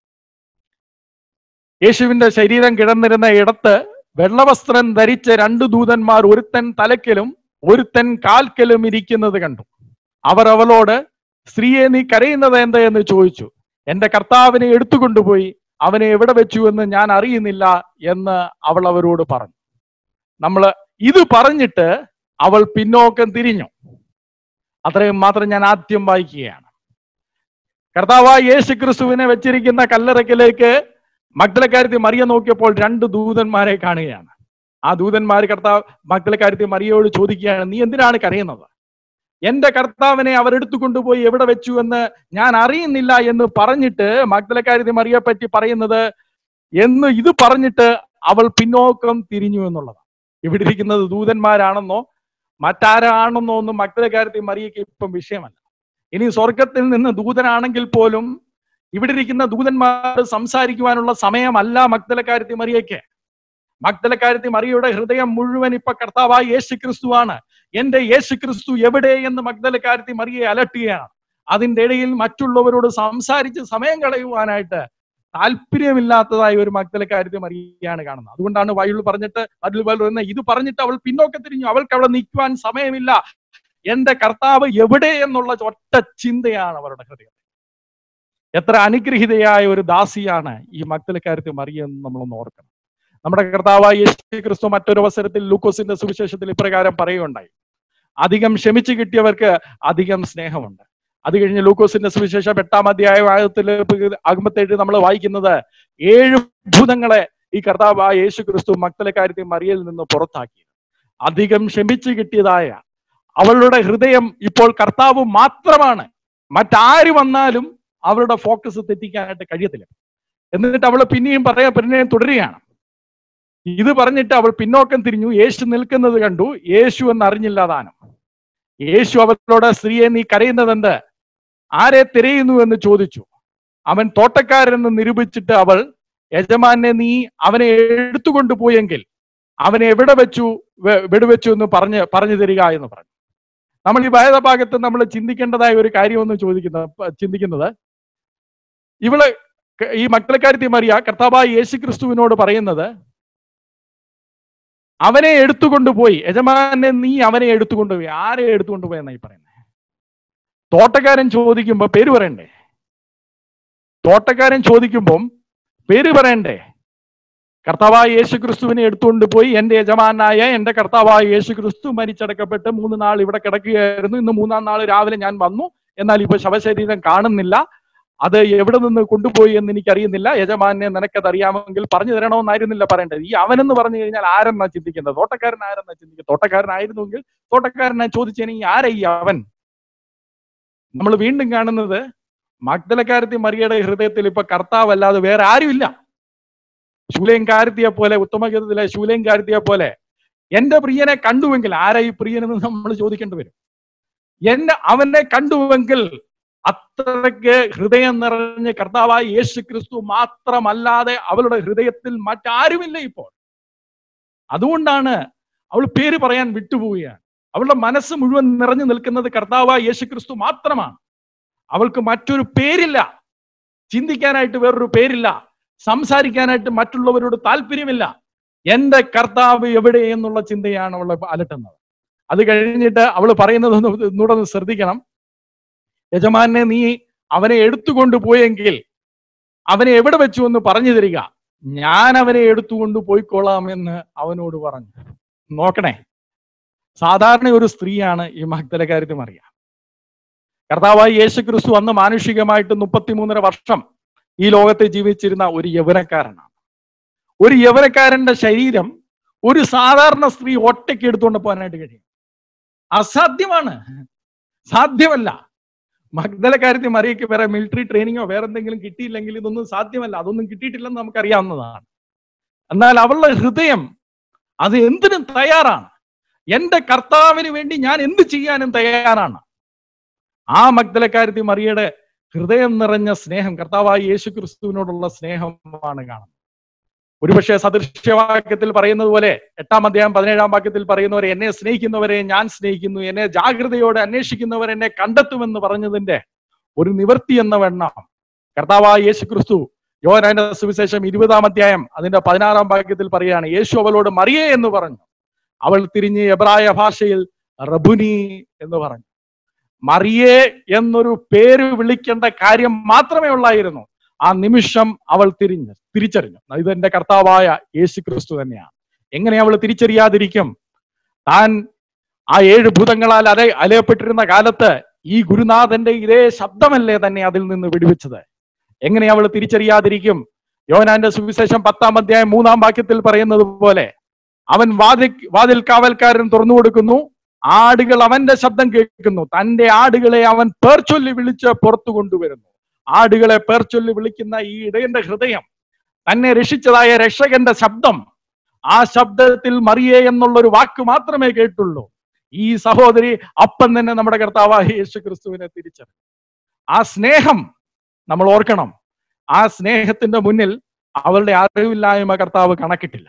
Speaker 1: യേശുവിന്റെ ശരീരം കിടന്നിരുന്ന ഇടത്ത് വെള്ളവസ്ത്രം ധരിച്ച രണ്ട് ദൂതന്മാർ ഒരുത്തൻ തലക്കലും ഒരുത്തൻ കാൽക്കലും ഇരിക്കുന്നത് കണ്ടു അവർ അവളോട് സ്ത്രീയെ നീ കരയുന്നത് എന്താ എന്ന് ചോദിച്ചു എന്റെ കർത്താവിനെ എടുത്തുകൊണ്ടുപോയി അവനെ എവിടെ വെച്ചു എന്ന് ഞാൻ അറിയുന്നില്ല എന്ന് അവൾ അവരോട് പറഞ്ഞു നമ്മൾ ഇത് പറഞ്ഞിട്ട് അവൾ പിന്നോക്കം തിരിഞ്ഞു അത്രയും മാത്രം ഞാൻ ആദ്യം വായിക്കുകയാണ് കർത്താവായ യേശു ക്രിസ്തുവിനെ വെച്ചിരിക്കുന്ന കല്ലറയ്ക്കലേക്ക് മഗ്ദലക്കാരത്തി മറിയ നോക്കിയപ്പോൾ രണ്ട് ദൂതന്മാരെ കാണുകയാണ് ആ ദൂതന്മാർ കർത്താവ് മഗ്ദലക്കാരത്തി മറിയയോട് ചോദിക്കുകയാണ് നീ എന്തിനാണ് കരയുന്നത് എന്റെ കർത്താവിനെ അവരെടുത്തു കൊണ്ടുപോയി എവിടെ വെച്ചു എന്ന് ഞാൻ അറിയുന്നില്ല എന്ന് പറഞ്ഞിട്ട് മഗ്ദലക്കാരത്തി മറിയെ പറ്റി പറയുന്നത് എന്ന് ഇത് പറഞ്ഞിട്ട് അവൾ പിന്നോക്കം തിരിഞ്ഞു എന്നുള്ളതാണ് ഇവിടെ ഇരിക്കുന്നത് ദൂതന്മാരാണെന്നോ മറ്റാരാണെന്നോ ഒന്നും മഗ്ദലക്കാരത്തി മറിയയ്ക്ക് ഇപ്പം വിഷയമല്ല ഇനി സ്വർഗത്തിൽ നിന്ന് ദൂതനാണെങ്കിൽ പോലും ഇവിടെ ഇരിക്കുന്ന ദൂതന്മാർ സംസാരിക്കുവാനുള്ള സമയമല്ല മഗ്ദലക്കാരത്തി മറിയയ്ക്ക് മഗ്ദലക്കാരത്തി മറിയയുടെ ഹൃദയം മുഴുവൻ ഇപ്പൊ കർത്താവായ യേശു ക്രിസ്തുവാണ് എന്റെ യേശു ക്രിസ്തു എവിടെ എന്ന് മഗ്ദലക്കാരത്തി മറിയെ അലട്ടുകയാണ് അതിന്റെ ഇടയിൽ മറ്റുള്ളവരോട് സംസാരിച്ച് സമയം കളയുവാനായിട്ട് താല്പര്യമില്ലാത്തതായ ഒരു മഗ്ദലക്കാരത്തി മറിയാണ് കാണുന്നത് അതുകൊണ്ടാണ് ബൈബിൾ പറഞ്ഞിട്ട് അതിൽ പറയുന്നത് ഇത് പറഞ്ഞിട്ട് അവൾ പിന്നോക്കം തിരിഞ്ഞു അവൾക്ക് അവിടെ നിൽക്കുവാൻ സമയമില്ല എന്റെ കർത്താവ് എവിടെ എന്നുള്ള ഒറ്റ ചിന്തയാണ് അവരുടെ ഹൃദയം എത്ര അനുഗ്രഹിതയായ ഒരു ദാസിയാണ് ഈ മഗ്ദലക്കാരത്തി മറിയെന്ന് നമ്മളൊന്ന് ഓർക്കണം നമ്മുടെ കർത്താവായ യേശു ക്രിസ്തു മറ്റൊരു അവസരത്തിൽ ലൂക്കോസിന്റെ സുവിശേഷത്തിൽ ഇപ്രകാരം പറയുകയുണ്ടായി അധികം ക്ഷമിച്ചു കിട്ടിയവർക്ക് അധികം സ്നേഹമുണ്ട് അത് കഴിഞ്ഞ് ലൂക്കോസിന്റെ സുവിശേഷം എട്ടാം അധ്യായ ആയത്തിൽ ആകുമ്പത്തേഴ് നമ്മൾ വായിക്കുന്നത് ഏഴ് ഭൂതങ്ങളെ ഈ കർത്താവായ യേശു ക്രിസ്തു മക്തലക്കാരത്തെ മറിയയിൽ നിന്ന് പുറത്താക്കി അധികം ക്ഷമിച്ചു കിട്ടിയതായ അവളുടെ ഹൃദയം ഇപ്പോൾ കർത്താവ് മാത്രമാണ് മറ്റാര് വന്നാലും അവളുടെ ഫോക്കസ് തെറ്റിക്കാനായിട്ട് കഴിയത്തില്ല എന്നിട്ട് അവൾ പിന്നെയും പറയാ പിന്നെയും തുടരുകയാണ് ഇത് പറഞ്ഞിട്ട് അവൾ പിന്നോക്കം തിരിഞ്ഞു യേശു നിൽക്കുന്നത് കണ്ടു യേശു എന്ന് അറിഞ്ഞില്ല താനും യേശു അവളോട് സ്ത്രീയെ നീ കരയുന്നത് എന്ത് ആരെ തിരയുന്നു എന്ന് ചോദിച്ചു അവൻ തോട്ടക്കാരെന്ന് നിരൂപിച്ചിട്ട് അവൾ യജമാനെ നീ അവനെ എടുത്തുകൊണ്ടു പോയെങ്കിൽ അവനെ എവിടെ വെച്ചു വെടിവെച്ചു എന്ന് പറഞ്ഞ് പറഞ്ഞു തരിക എന്ന് പറഞ്ഞു നമ്മൾ ഈ വേദഭാഗത്ത് നമ്മൾ ചിന്തിക്കേണ്ടതായ ഒരു കാര്യമൊന്നും ചോദിക്കുന്ന ചിന്തിക്കുന്നത് ഇവള് ഈ മക്കളക്കാരത്തി മറിയ കർത്താവായ യേശു ക്രിസ്തുവിനോട് പറയുന്നത് അവനെ എടുത്തുകൊണ്ടുപോയി യജമാനെ നീ അവനെ എടുത്തുകൊണ്ടുപോയി ആരെ എടുത്തുകൊണ്ടുപോയി എന്നായി പറയുന്നത് തോട്ടക്കാരൻ ചോദിക്കുമ്പോ പേര് പറയണ്ടേ തോട്ടക്കാരൻ ചോദിക്കുമ്പം പേര് പറയണ്ടേ കർത്താവായ യേശു ക്രിസ്തുവിനെ എടുത്തുകൊണ്ട് പോയി എന്റെ യജമാനായ എന്റെ കർത്താവായ യേശു ക്രിസ്തു മരിച്ചടക്കപ്പെട്ട് മൂന്ന് നാൾ ഇവിടെ കിടക്കുകയായിരുന്നു ഇന്ന് മൂന്നാം നാൾ രാവിലെ ഞാൻ വന്നു എന്നാൽ ഇപ്പൊ ശവശരീരം കാണുന്നില്ല അത് എവിടെ നിന്ന് കൊണ്ടുപോയി എന്ന് എനിക്കറിയുന്നില്ല യജമാനെ നിനക്കത് അറിയാമെങ്കിൽ പറഞ്ഞു തരണമെന്നായിരുന്നില്ല പറയേണ്ടത് ഈ അവനെന്ന് പറഞ്ഞു കഴിഞ്ഞാൽ ആരെന്നാ ചിന്തിക്കുന്നത് തോട്ടക്കാരൻ ആരെന്നാ ചിന്തിക്കുന്നത് തോട്ടക്കാരനായിരുന്നെങ്കിൽ തോട്ടക്കാരനെ ചോദിച്ചേനെ ഈ ആരാ ഈ അവൻ നമ്മൾ വീണ്ടും കാണുന്നത് മഗ്ദലക്കാരത്തി മറിയയുടെ ഹൃദയത്തിൽ ഇപ്പൊ കർത്താവല്ലാതെ വേറെ ആരുമില്ല ശൂലയംകാരത്തിയെ പോലെ ഉത്തമഗീതത്തിലെ ശൂലയംകാരത്തിയെ പോലെ എന്റെ പ്രിയനെ കണ്ടുവെങ്കിൽ ആരാ ഈ പ്രിയനെന്ന് നമ്മൾ ചോദിക്കേണ്ടി വരും എന്നെ അവനെ കണ്ടുവെങ്കിൽ അത്രയ്ക്ക് ഹൃദയം നിറഞ്ഞ് കർത്താവായ യേശു ക്രിസ്തു മാത്രമല്ലാതെ അവളുടെ ഹൃദയത്തിൽ മറ്റാരുമില്ല ഇപ്പോൾ അതുകൊണ്ടാണ് അവൾ പേര് പറയാൻ വിട്ടുപോവുകയാണ് അവളുടെ മനസ്സ് മുഴുവൻ നിറഞ്ഞു നിൽക്കുന്നത് കർത്താവായ യേശു ക്രിസ്തു മാത്രമാണ് അവൾക്ക് മറ്റൊരു പേരില്ല ചിന്തിക്കാനായിട്ട് വേറൊരു പേരില്ല സംസാരിക്കാനായിട്ട് മറ്റുള്ളവരോട് താല്പര്യമില്ല എന്റെ കർത്താവ് എവിടെ എന്നുള്ള ചിന്തയാണ് അവളെ അലട്ടുന്നത് അത് കഴിഞ്ഞിട്ട് അവൾ പറയുന്നത് ഒന്നുകൂടെ ഒന്ന് ശ്രദ്ധിക്കണം യജമാനെ നീ അവനെ എടുത്തുകൊണ്ട് പോയെങ്കിൽ അവനെ എവിടെ വെച്ചു എന്ന് പറഞ്ഞു തരിക ഞാൻ അവനെ എടുത്തുകൊണ്ട് പോയിക്കൊള്ളാം എന്ന് അവനോട് പറഞ്ഞു നോക്കണേ സാധാരണ ഒരു സ്ത്രീയാണ് ഈ മഗ്ദലക്കാരത്തിൽ അറിയാം കർത്താവായി യേശു ക്രിസ്തു അന്ന് മാനുഷികമായിട്ട് മുപ്പത്തിമൂന്നര വർഷം ഈ ലോകത്തെ ജീവിച്ചിരുന്ന ഒരു യൗവനക്കാരനാണ് ഒരു യവനക്കാരന്റെ ശരീരം ഒരു സാധാരണ സ്ത്രീ ഒറ്റയ്ക്ക് എടുത്തുകൊണ്ട് പോകാനായിട്ട് കഴിയും അസാധ്യമാണ് സാധ്യമല്ല മഗ്ദലക്കാരത്തി മറിയയ്ക്ക് വേറെ മിലിറ്ററി ട്രെയിനിങ്ങോ വേറെ എന്തെങ്കിലും കിട്ടിയില്ലെങ്കിൽ ഇതൊന്നും സാധ്യമല്ല അതൊന്നും കിട്ടിയിട്ടില്ലെന്ന് നമുക്കറിയാവുന്നതാണ് എന്നാൽ അവളുടെ ഹൃദയം അത് എന്തിനും തയ്യാറാണ് എന്റെ കർത്താവിന് വേണ്ടി ഞാൻ എന്ത് ചെയ്യാനും തയ്യാറാണ് ആ മഗ്ദലക്കാരത്തി മറിയയുടെ ഹൃദയം നിറഞ്ഞ സ്നേഹം കർത്താവായ യേശു ക്രിസ്തുവിനോടുള്ള സ്നേഹമാണ് കാണുന്നത് ഒരുപക്ഷെ സദൃശ്യവാക്യത്തിൽ പറയുന്നത് പോലെ എട്ടാം അധ്യായം പതിനേഴാം വാക്യത്തിൽ പറയുന്നവരെ എന്നെ സ്നേഹിക്കുന്നവരെ ഞാൻ സ്നേഹിക്കുന്നു എന്നെ ജാഗ്രതയോടെ അന്വേഷിക്കുന്നവർ എന്നെ കണ്ടെത്തുമെന്ന് പറഞ്ഞതിന്റെ ഒരു നിവൃത്തി എന്ന വണ്ണം കർത്താവായ യേശു ക്രിസ്തു യോഹനാന്റെ സുവിശേഷം ഇരുപതാം അധ്യായം അതിന്റെ പതിനാറാം വാക്യത്തിൽ പറയുകയാണ് യേശു അവളോട് മറിയേ എന്ന് പറഞ്ഞു അവൾ തിരിഞ്ഞ് എബ്രായ ഭാഷയിൽ റബുനി എന്ന് പറഞ്ഞു മറിയേ എന്നൊരു പേര് വിളിക്കേണ്ട കാര്യം മാത്രമേ ഉള്ളായിരുന്നു ആ നിമിഷം അവൾ തിരിഞ്ഞ് തിരിച്ചറിഞ്ഞു ഇത് എന്റെ കർത്താവായ യേശു ക്രിസ്തു തന്നെയാണ് എങ്ങനെ അവൾ തിരിച്ചറിയാതിരിക്കും താൻ ആ ഏഴ് ഭൂതങ്ങളാൽ അല അലയപ്പെട്ടിരുന്ന കാലത്ത് ഈ ഗുരുനാഥന്റെ ഇതേ ശബ്ദമല്ലേ തന്നെ അതിൽ നിന്ന് വിടുവിച്ചത് എങ്ങനെ അവൾ തിരിച്ചറിയാതിരിക്കും യോനാന്റെ സുവിശേഷം പത്താം അധ്യായം മൂന്നാം വാക്യത്തിൽ പറയുന്നത് പോലെ അവൻ വാതിൽ വാതിൽ കാവൽക്കാരൻ തുറന്നു കൊടുക്കുന്നു ആടുകൾ അവന്റെ ശബ്ദം കേൾക്കുന്നു തന്റെ ആടുകളെ അവൻ പേർച്ചൊല്ലി വിളിച്ച് പുറത്തു കൊണ്ടുവരുന്നു ആടുകളെ പേർച്ചൊല്ലി വിളിക്കുന്ന ഈ ഇടയന്റെ ഹൃദയം തന്നെ രക്ഷിച്ചതായ രക്ഷകന്റെ ശബ്ദം ആ ശബ്ദത്തിൽ മറിയേ എന്നുള്ളൊരു വാക്ക് മാത്രമേ കേട്ടുള്ളൂ ഈ സഹോദരി അപ്പം തന്നെ നമ്മുടെ കർത്താവായ യേശു ക്രിസ്തുവിനെ തിരിച്ചറിഞ്ഞു ആ സ്നേഹം നമ്മൾ ഓർക്കണം ആ സ്നേഹത്തിന്റെ മുന്നിൽ അവളുടെ അറിവില്ലായ്മ കർത്താവ് കണക്കിട്ടില്ല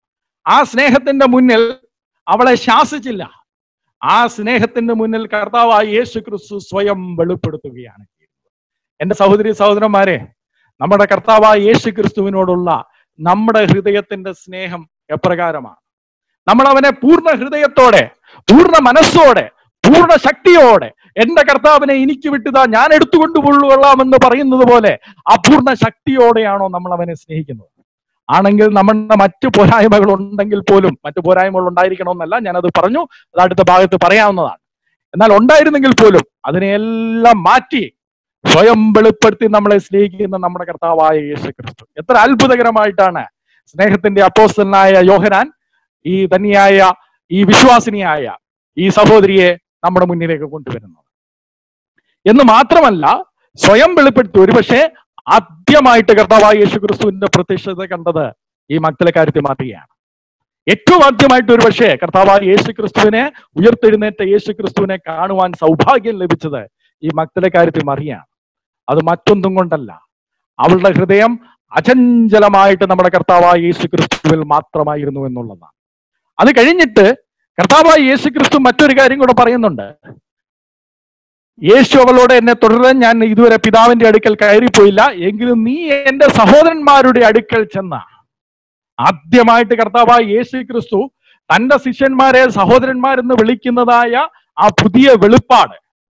Speaker 1: ആ സ്നേഹത്തിന്റെ മുന്നിൽ അവളെ ശാസിച്ചില്ല ആ സ്നേഹത്തിന്റെ മുന്നിൽ കർത്താവായ യേശു ക്രിസ്തു സ്വയം വെളിപ്പെടുത്തുകയാണ് എന്റെ സഹോദരി സഹോദരന്മാരെ നമ്മുടെ കർത്താവായ യേശു ക്രിസ്തുവിനോടുള്ള നമ്മുടെ ഹൃദയത്തിന്റെ സ്നേഹം എപ്രകാരമാണ് നമ്മൾ അവനെ പൂർണ്ണ ഹൃദയത്തോടെ പൂർണ്ണ മനസ്സോടെ പൂർണ്ണ ശക്തിയോടെ എന്റെ കർത്താവിനെ എനിക്ക് വിട്ടുതാ ഞാൻ എടുത്തുകൊണ്ട് കൊള്ളുകൊള്ളാമെന്ന് പറയുന്നത് പോലെ ആ പൂർണ്ണ ശക്തിയോടെയാണോ നമ്മൾ അവനെ സ്നേഹിക്കുന്നത് ആണെങ്കിൽ നമ്മുടെ മറ്റു പോരായ്മകൾ ഉണ്ടെങ്കിൽ പോലും മറ്റു പോരായ്മകൾ ഉണ്ടായിരിക്കണമെന്നല്ല ഞാനത് പറഞ്ഞു അത് അടുത്ത ഭാഗത്ത് പറയാവുന്നതാണ് എന്നാൽ ഉണ്ടായിരുന്നെങ്കിൽ പോലും അതിനെല്ലാം മാറ്റി സ്വയം വെളിപ്പെടുത്തി നമ്മളെ സ്നേഹിക്കുന്ന നമ്മുടെ കർത്താവായ യേശു ക്രിസ്തു എത്ര അത്ഭുതകരമായിട്ടാണ് സ്നേഹത്തിന്റെ അപ്പോസ്റ്റലായ യോഹനാൻ ഈ ധന്യായ ഈ വിശ്വാസിനിയായ ഈ സഹോദരിയെ നമ്മുടെ മുന്നിലേക്ക് കൊണ്ടുവരുന്നത് എന്ന് മാത്രമല്ല സ്വയം വെളിപ്പെടുത്തി ഒരുപക്ഷെ ആദ്യമായിട്ട് കർത്താവായ യേശു ക്രിസ്തുവിന്റെ പ്രത്യക്ഷത കണ്ടത് ഈ മക്തലക്കാര്യത്തെ മാറ്റുകയാണ് ഏറ്റവും ആദ്യമായിട്ട് ഒരു പക്ഷേ കർത്താവായ യേശു ക്രിസ്തുവിനെ ഉയർത്തെഴുന്നേറ്റ യേശു ക്രിസ്തുവിനെ കാണുവാൻ സൗഭാഗ്യം ലഭിച്ചത് ഈ മക്തലക്കാര്യത്തെ മറിയാണ് അത് മറ്റൊന്നും കൊണ്ടല്ല അവളുടെ ഹൃദയം അചഞ്ചലമായിട്ട് നമ്മുടെ കർത്താവായ യേശു ക്രിസ്തുവിൽ മാത്രമായിരുന്നു എന്നുള്ളതാണ് അത് കഴിഞ്ഞിട്ട് കർത്താവായ യേശു ക്രിസ്തു മറ്റൊരു കാര്യം കൂടെ പറയുന്നുണ്ട് യേശു അവളോട് എന്നെ തുടരാൻ ഞാൻ ഇതുവരെ പിതാവിന്റെ അടുക്കൽ കയറിപ്പോയില്ല എങ്കിലും നീ എന്റെ സഹോദരന്മാരുടെ അടുക്കൽ ചെന്ന ആദ്യമായിട്ട് കർത്താവായ യേശു ക്രിസ്തു തന്റെ ശിഷ്യന്മാരെ സഹോദരന്മാരെന്ന് വിളിക്കുന്നതായ ആ പുതിയ വെളിപ്പാട്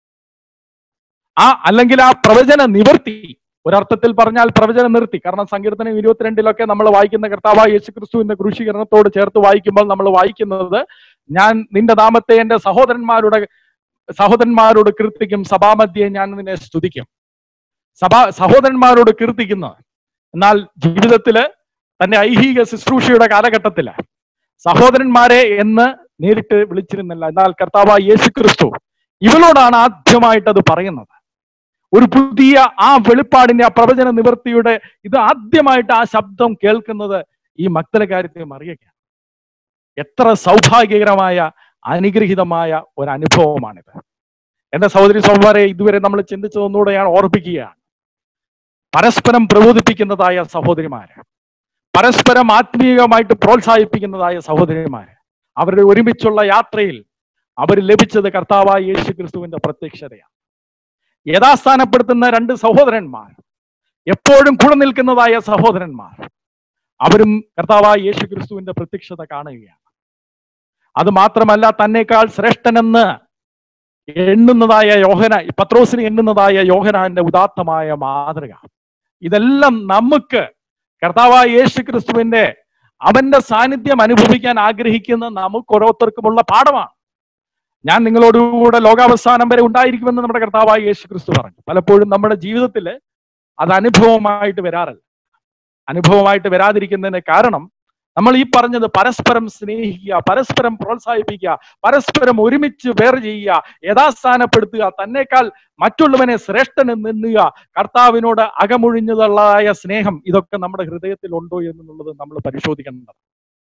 Speaker 1: ആ അല്ലെങ്കിൽ ആ പ്രവചന നിവർത്തി ഒരർത്ഥത്തിൽ പറഞ്ഞാൽ പ്രവചന നിർത്തി കാരണം സങ്കീർത്തനം ഇരുപത്തിരണ്ടിലൊക്കെ നമ്മൾ വായിക്കുന്ന കർത്താവായ യേശു ക്രിസ്തുവിന്റെ ക്രൂശീകരണത്തോട് ചേർത്ത് വായിക്കുമ്പോൾ നമ്മൾ വായിക്കുന്നത് ഞാൻ നിന്റെ നാമത്തെ എന്റെ സഹോദരന്മാരുടെ സഹോദരന്മാരോട് കീർത്തിക്കും സഭാമധ്യെ ഞാൻ നിന്നെ സ്തുതിക്കും സഭാ സഹോദരന്മാരോട് കീർത്തിക്കുന്ന എന്നാൽ ജീവിതത്തില് തന്റെ ഐഹിക ശുശ്രൂഷയുടെ കാലഘട്ടത്തില് സഹോദരന്മാരെ എന്ന് നേരിട്ട് വിളിച്ചിരുന്നില്ല എന്നാൽ കർത്താവായ യേശു ക്രിസ്തു ഇവളോടാണ് ആദ്യമായിട്ട് അത് പറയുന്നത് ഒരു പുതിയ ആ വെളിപ്പാടിന്റെ ആ പ്രവചന നിവൃത്തിയുടെ ഇത് ആദ്യമായിട്ട് ആ ശബ്ദം കേൾക്കുന്നത് ഈ മക്തലകാര്യത്തെ മറിയൊക്കെയാണ് എത്ര സൗഭാഗ്യകരമായ അനുഗ്രഹീതമായ ഒരു അനുഭവമാണിത് എന്റെ സഹോദരി സഹോദരെ ഇതുവരെ നമ്മൾ ചിന്തിച്ചതൊന്നുകൂടെ ഞാൻ ഓർപ്പിക്കുകയാണ് പരസ്പരം പ്രബോധിപ്പിക്കുന്നതായ സഹോദരിമാര് പരസ്പരം ആത്മീയമായിട്ട് പ്രോത്സാഹിപ്പിക്കുന്നതായ സഹോദരിമാര് അവരുടെ ഒരുമിച്ചുള്ള യാത്രയിൽ അവർ ലഭിച്ചത് കർത്താവായ യേശു ക്രിസ്തുവിന്റെ പ്രത്യക്ഷതയാണ് യഥാസ്ഥാനപ്പെടുത്തുന്ന രണ്ട് സഹോദരന്മാർ എപ്പോഴും കൂടെ നിൽക്കുന്നതായ സഹോദരന്മാർ അവരും കർത്താവായ യേശു ക്രിസ്തുവിന്റെ പ്രത്യക്ഷത കാണുകയാണ് അത് മാത്രമല്ല തന്നെക്കാൾ ശ്രേഷ്ഠനെന്ന് എണ്ണുന്നതായ യോഹന പത്രോസിന് എണ്ണുന്നതായ യോഹനാന്റെ ഉദാത്തമായ മാതൃക ഇതെല്ലാം നമുക്ക് കർത്താവായ യേശു ക്രിസ്തുവിന്റെ അവന്റെ സാന്നിധ്യം അനുഭവിക്കാൻ ആഗ്രഹിക്കുന്ന നമുക്ക് ഓരോരുത്തർക്കുമുള്ള പാഠമാണ് ഞാൻ നിങ്ങളോടുകൂടെ ലോകാവസാനം വരെ ഉണ്ടായിരിക്കുമെന്ന് നമ്മുടെ കർത്താവായ യേശു ക്രിസ്തു പറഞ്ഞു പലപ്പോഴും നമ്മുടെ ജീവിതത്തിൽ അത് അനുഭവമായിട്ട് വരാറില്ല അനുഭവമായിട്ട് വരാതിരിക്കുന്നതിന് കാരണം നമ്മൾ ഈ പറഞ്ഞത് പരസ്പരം സ്നേഹിക്കുക പരസ്പരം പ്രോത്സാഹിപ്പിക്കുക പരസ്പരം ഒരുമിച്ച് വേർ ചെയ്യുക യഥാസ്ഥാനപ്പെടുത്തുക തന്നെക്കാൾ മറ്റുള്ളവനെ ശ്രേഷ്ഠന് നിന്നുക കർത്താവിനോട് അകമൊഴിഞ്ഞതുള്ളതായ സ്നേഹം ഇതൊക്കെ നമ്മുടെ ഹൃദയത്തിൽ ഉണ്ടോ എന്നുള്ളത് നമ്മൾ പരിശോധിക്കേണ്ടത്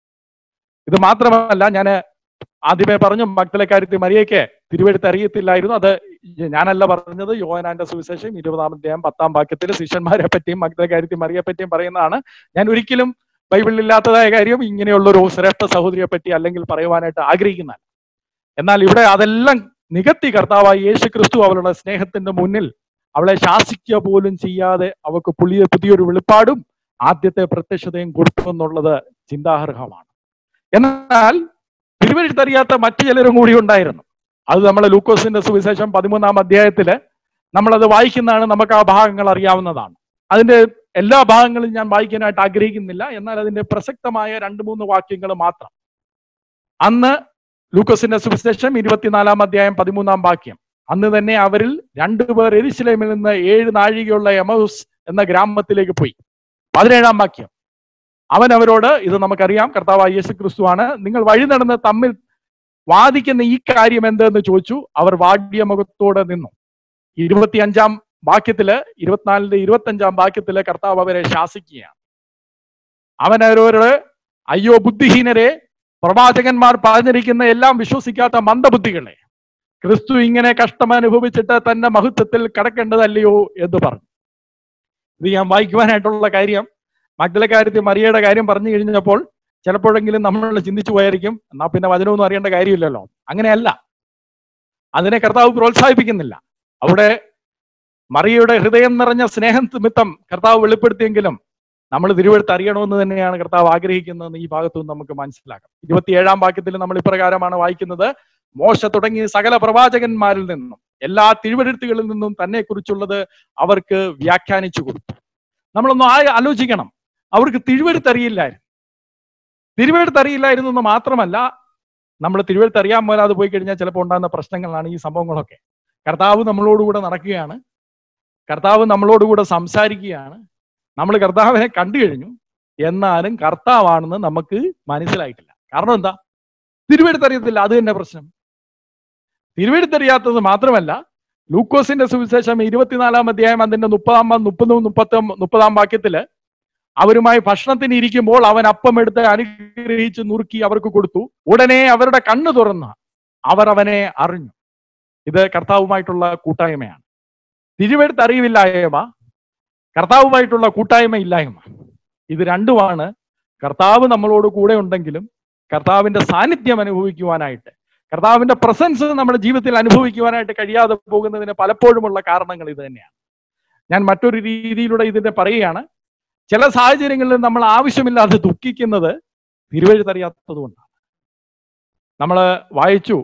Speaker 1: ഇത് മാത്രമല്ല ഞാൻ ആദ്യമേ പറഞ്ഞു മക്കളെ കാര്യത്തിൽ മരിയയ്ക്ക് തിരുവെടുത്ത് അറിയത്തില്ലായിരുന്നു അത് ഞാനല്ല പറഞ്ഞത് യോഹനാന്റെ സുവിശേഷം ഇരുപതാം അധ്യായം പത്താം വാക്യത്തിൽ ശിഷ്യന്മാരെ പറ്റിയും മക്കളെ കാര്യത്തിൽ മറിയെ പറ്റിയും പറയുന്നതാണ് ഞാൻ ഒരിക്കലും ബൈബിളിൽ ഇല്ലാത്തതായ കാര്യം ഇങ്ങനെയുള്ള ഒരു ശ്രേഷ്ഠ സഹോദരിയെ പറ്റി അല്ലെങ്കിൽ പറയുവാനായിട്ട് ആഗ്രഹിക്കുന്നതല്ല എന്നാൽ ഇവിടെ അതെല്ലാം നികത്തി കർത്താവായ യേശു ക്രിസ്തു അവളുടെ സ്നേഹത്തിന്റെ മുന്നിൽ അവളെ ശാസിക്കുക പോലും ചെയ്യാതെ അവൾക്ക് പുതിയ പുതിയൊരു വെളിപ്പാടും ആദ്യത്തെ പ്രത്യക്ഷതയും കൊടുത്തു എന്നുള്ളത് ചിന്താർഹമാണ് എന്നാൽ തിരുവഴുത്തറിയാത്ത മറ്റു ചിലരും കൂടി ഉണ്ടായിരുന്നു അത് നമ്മളെ ലൂക്കോസിന്റെ സുവിശേഷം പതിമൂന്നാം അധ്യായത്തില് നമ്മളത് വായിക്കുന്നതാണ് നമുക്ക് ആ ഭാഗങ്ങൾ അറിയാവുന്നതാണ് അതിന്റെ എല്ലാ ഭാഗങ്ങളും ഞാൻ വായിക്കാനായിട്ട് ആഗ്രഹിക്കുന്നില്ല എന്നാൽ അതിന്റെ പ്രസക്തമായ രണ്ട് മൂന്ന് വാക്യങ്ങൾ മാത്രം അന്ന് ലൂക്കോസിന്റെ സുവിശേഷം ഇരുപത്തിനാലാം അധ്യായം പതിമൂന്നാം വാക്യം അന്ന് തന്നെ അവരിൽ രണ്ടുപേർ എരിശിലേമിൽ നിന്ന് ഏഴ് നാഴികയുള്ള എമൗസ് എന്ന ഗ്രാമത്തിലേക്ക് പോയി പതിനേഴാം വാക്യം അവൻ അവരോട് ഇത് നമുക്കറിയാം കർത്താവ് യേശു ക്രിസ്തുവാണ് നിങ്ങൾ വഴി നടന്ന് തമ്മിൽ വാദിക്കുന്ന ഈ കാര്യം എന്തെന്ന് ചോദിച്ചു അവർ വാടിയ മുഖത്തോടെ നിന്നു ഇരുപത്തിയഞ്ചാം വാക്യത്തില് ഇരുപത്തിനാലിന്റെ ഇരുപത്തഞ്ചാം വാക്യത്തില് കർത്താവ് അവരെ ശാസിക്കുകയാണ് അവൻ അവരോട് അയ്യോ ബുദ്ധിഹീനരെ പ്രവാചകന്മാർ പറഞ്ഞിരിക്കുന്ന എല്ലാം വിശ്വസിക്കാത്ത മന്ദബുദ്ധികളെ ക്രിസ്തു ഇങ്ങനെ കഷ്ടം അനുഭവിച്ചിട്ട് തന്റെ മഹത്വത്തിൽ കടക്കേണ്ടതല്ലയോ എന്ന് പറഞ്ഞു ഇത് ഞാൻ വായിക്കുവാനായിട്ടുള്ള കാര്യം മക്കളെ കാര്യത്തിൽ മറിയയുടെ കാര്യം പറഞ്ഞു കഴിഞ്ഞപ്പോൾ ചിലപ്പോഴെങ്കിലും നമ്മൾ ചിന്തിച്ചു പോയായിരിക്കും എന്നാ പിന്നെ വചനമൊന്നും അറിയേണ്ട കാര്യമില്ലല്ലോ അങ്ങനെയല്ല അതിനെ കർത്താവ് പ്രോത്സാഹിപ്പിക്കുന്നില്ല അവിടെ മറിയയുടെ ഹൃദയം നിറഞ്ഞ സ്നേഹം നിമിത്തം കർത്താവ് വെളിപ്പെടുത്തിയെങ്കിലും നമ്മൾ തിരുവെടുത്ത് അറിയണമെന്ന് തന്നെയാണ് കർത്താവ് ആഗ്രഹിക്കുന്നതെന്ന് ഈ ഭാഗത്തു നിന്ന് നമുക്ക് മനസ്സിലാക്കാം ഇരുപത്തിയേഴാം വാക്യത്തിൽ നമ്മൾ ഇപ്രകാരമാണ് വായിക്കുന്നത് മോശ തുടങ്ങിയ സകല പ്രവാചകന്മാരിൽ നിന്നും എല്ലാ തിരുവെഴുത്തുകളിൽ നിന്നും തന്നെ കുറിച്ചുള്ളത് അവർക്ക് വ്യാഖ്യാനിച്ചു കൊടുത്തു നമ്മളൊന്ന് ആ ആലോചിക്കണം അവർക്ക് തിരുവെഴുത്ത് അറിയില്ലായിരുന്നു തിരുവെഴുത്ത് അറിയില്ലായിരുന്നു എന്ന് മാത്രമല്ല നമ്മൾ തിരുവെഴുത്ത് അറിയാൻ പോലാതെ പോയി കഴിഞ്ഞാൽ ചിലപ്പോൾ ഉണ്ടാകുന്ന പ്രശ്നങ്ങളാണ് ഈ സംഭവങ്ങളൊക്കെ കർത്താവ് നമ്മളോടുകൂടെ നടക്കുകയാണ് കർത്താവ് നമ്മളോടുകൂടെ സംസാരിക്കുകയാണ് നമ്മൾ കർത്താവിനെ കണ്ടു കഴിഞ്ഞു എന്നാലും കർത്താവാണെന്ന് നമുക്ക് മനസ്സിലായിട്ടില്ല കാരണം എന്താ തിരുവെടുത്തറിയത്തില്ല അത് തന്നെ പ്രശ്നം തിരുവെടുത്തറിയാത്തത് മാത്രമല്ല ലൂക്കോസിന്റെ സുവിശേഷം ഇരുപത്തിനാലാം അധ്യായം അതിന്റെ മുപ്പതാം മുപ്പതും മുപ്പത്തി മുപ്പതാം വാക്യത്തില് അവരുമായി ഭക്ഷണത്തിന് ഇരിക്കുമ്പോൾ അവൻ അപ്പം എടുത്ത് അനുഗ്രഹിച്ച് നുറുക്കി അവർക്ക് കൊടുത്തു ഉടനെ അവരുടെ കണ്ണു തുറന്ന് അവർ അവനെ അറിഞ്ഞു ഇത് കർത്താവുമായിട്ടുള്ള കൂട്ടായ്മയാണ് തിരുവെടുത്ത് അറിവില്ലായ്മ കർത്താവുമായിട്ടുള്ള കൂട്ടായ്മ ഇല്ലായ്മ ഇത് രണ്ടുമാണ് കർത്താവ് നമ്മളോട് കൂടെ ഉണ്ടെങ്കിലും കർത്താവിന്റെ സാന്നിധ്യം അനുഭവിക്കുവാനായിട്ട് കർത്താവിന്റെ പ്രസൻസ് നമ്മുടെ ജീവിതത്തിൽ അനുഭവിക്കുവാനായിട്ട് കഴിയാതെ പോകുന്നതിന് പലപ്പോഴുമുള്ള കാരണങ്ങൾ ഇത് തന്നെയാണ് ഞാൻ മറ്റൊരു രീതിയിലൂടെ ഇതിനെ പറയുകയാണ് ചില സാഹചര്യങ്ങളിൽ നമ്മൾ ആവശ്യമില്ലാതെ ദുഃഖിക്കുന്നത് തിരുവഴുത്തറിയാത്തത് കൊണ്ടാണ് നമ്മൾ വായിച്ചു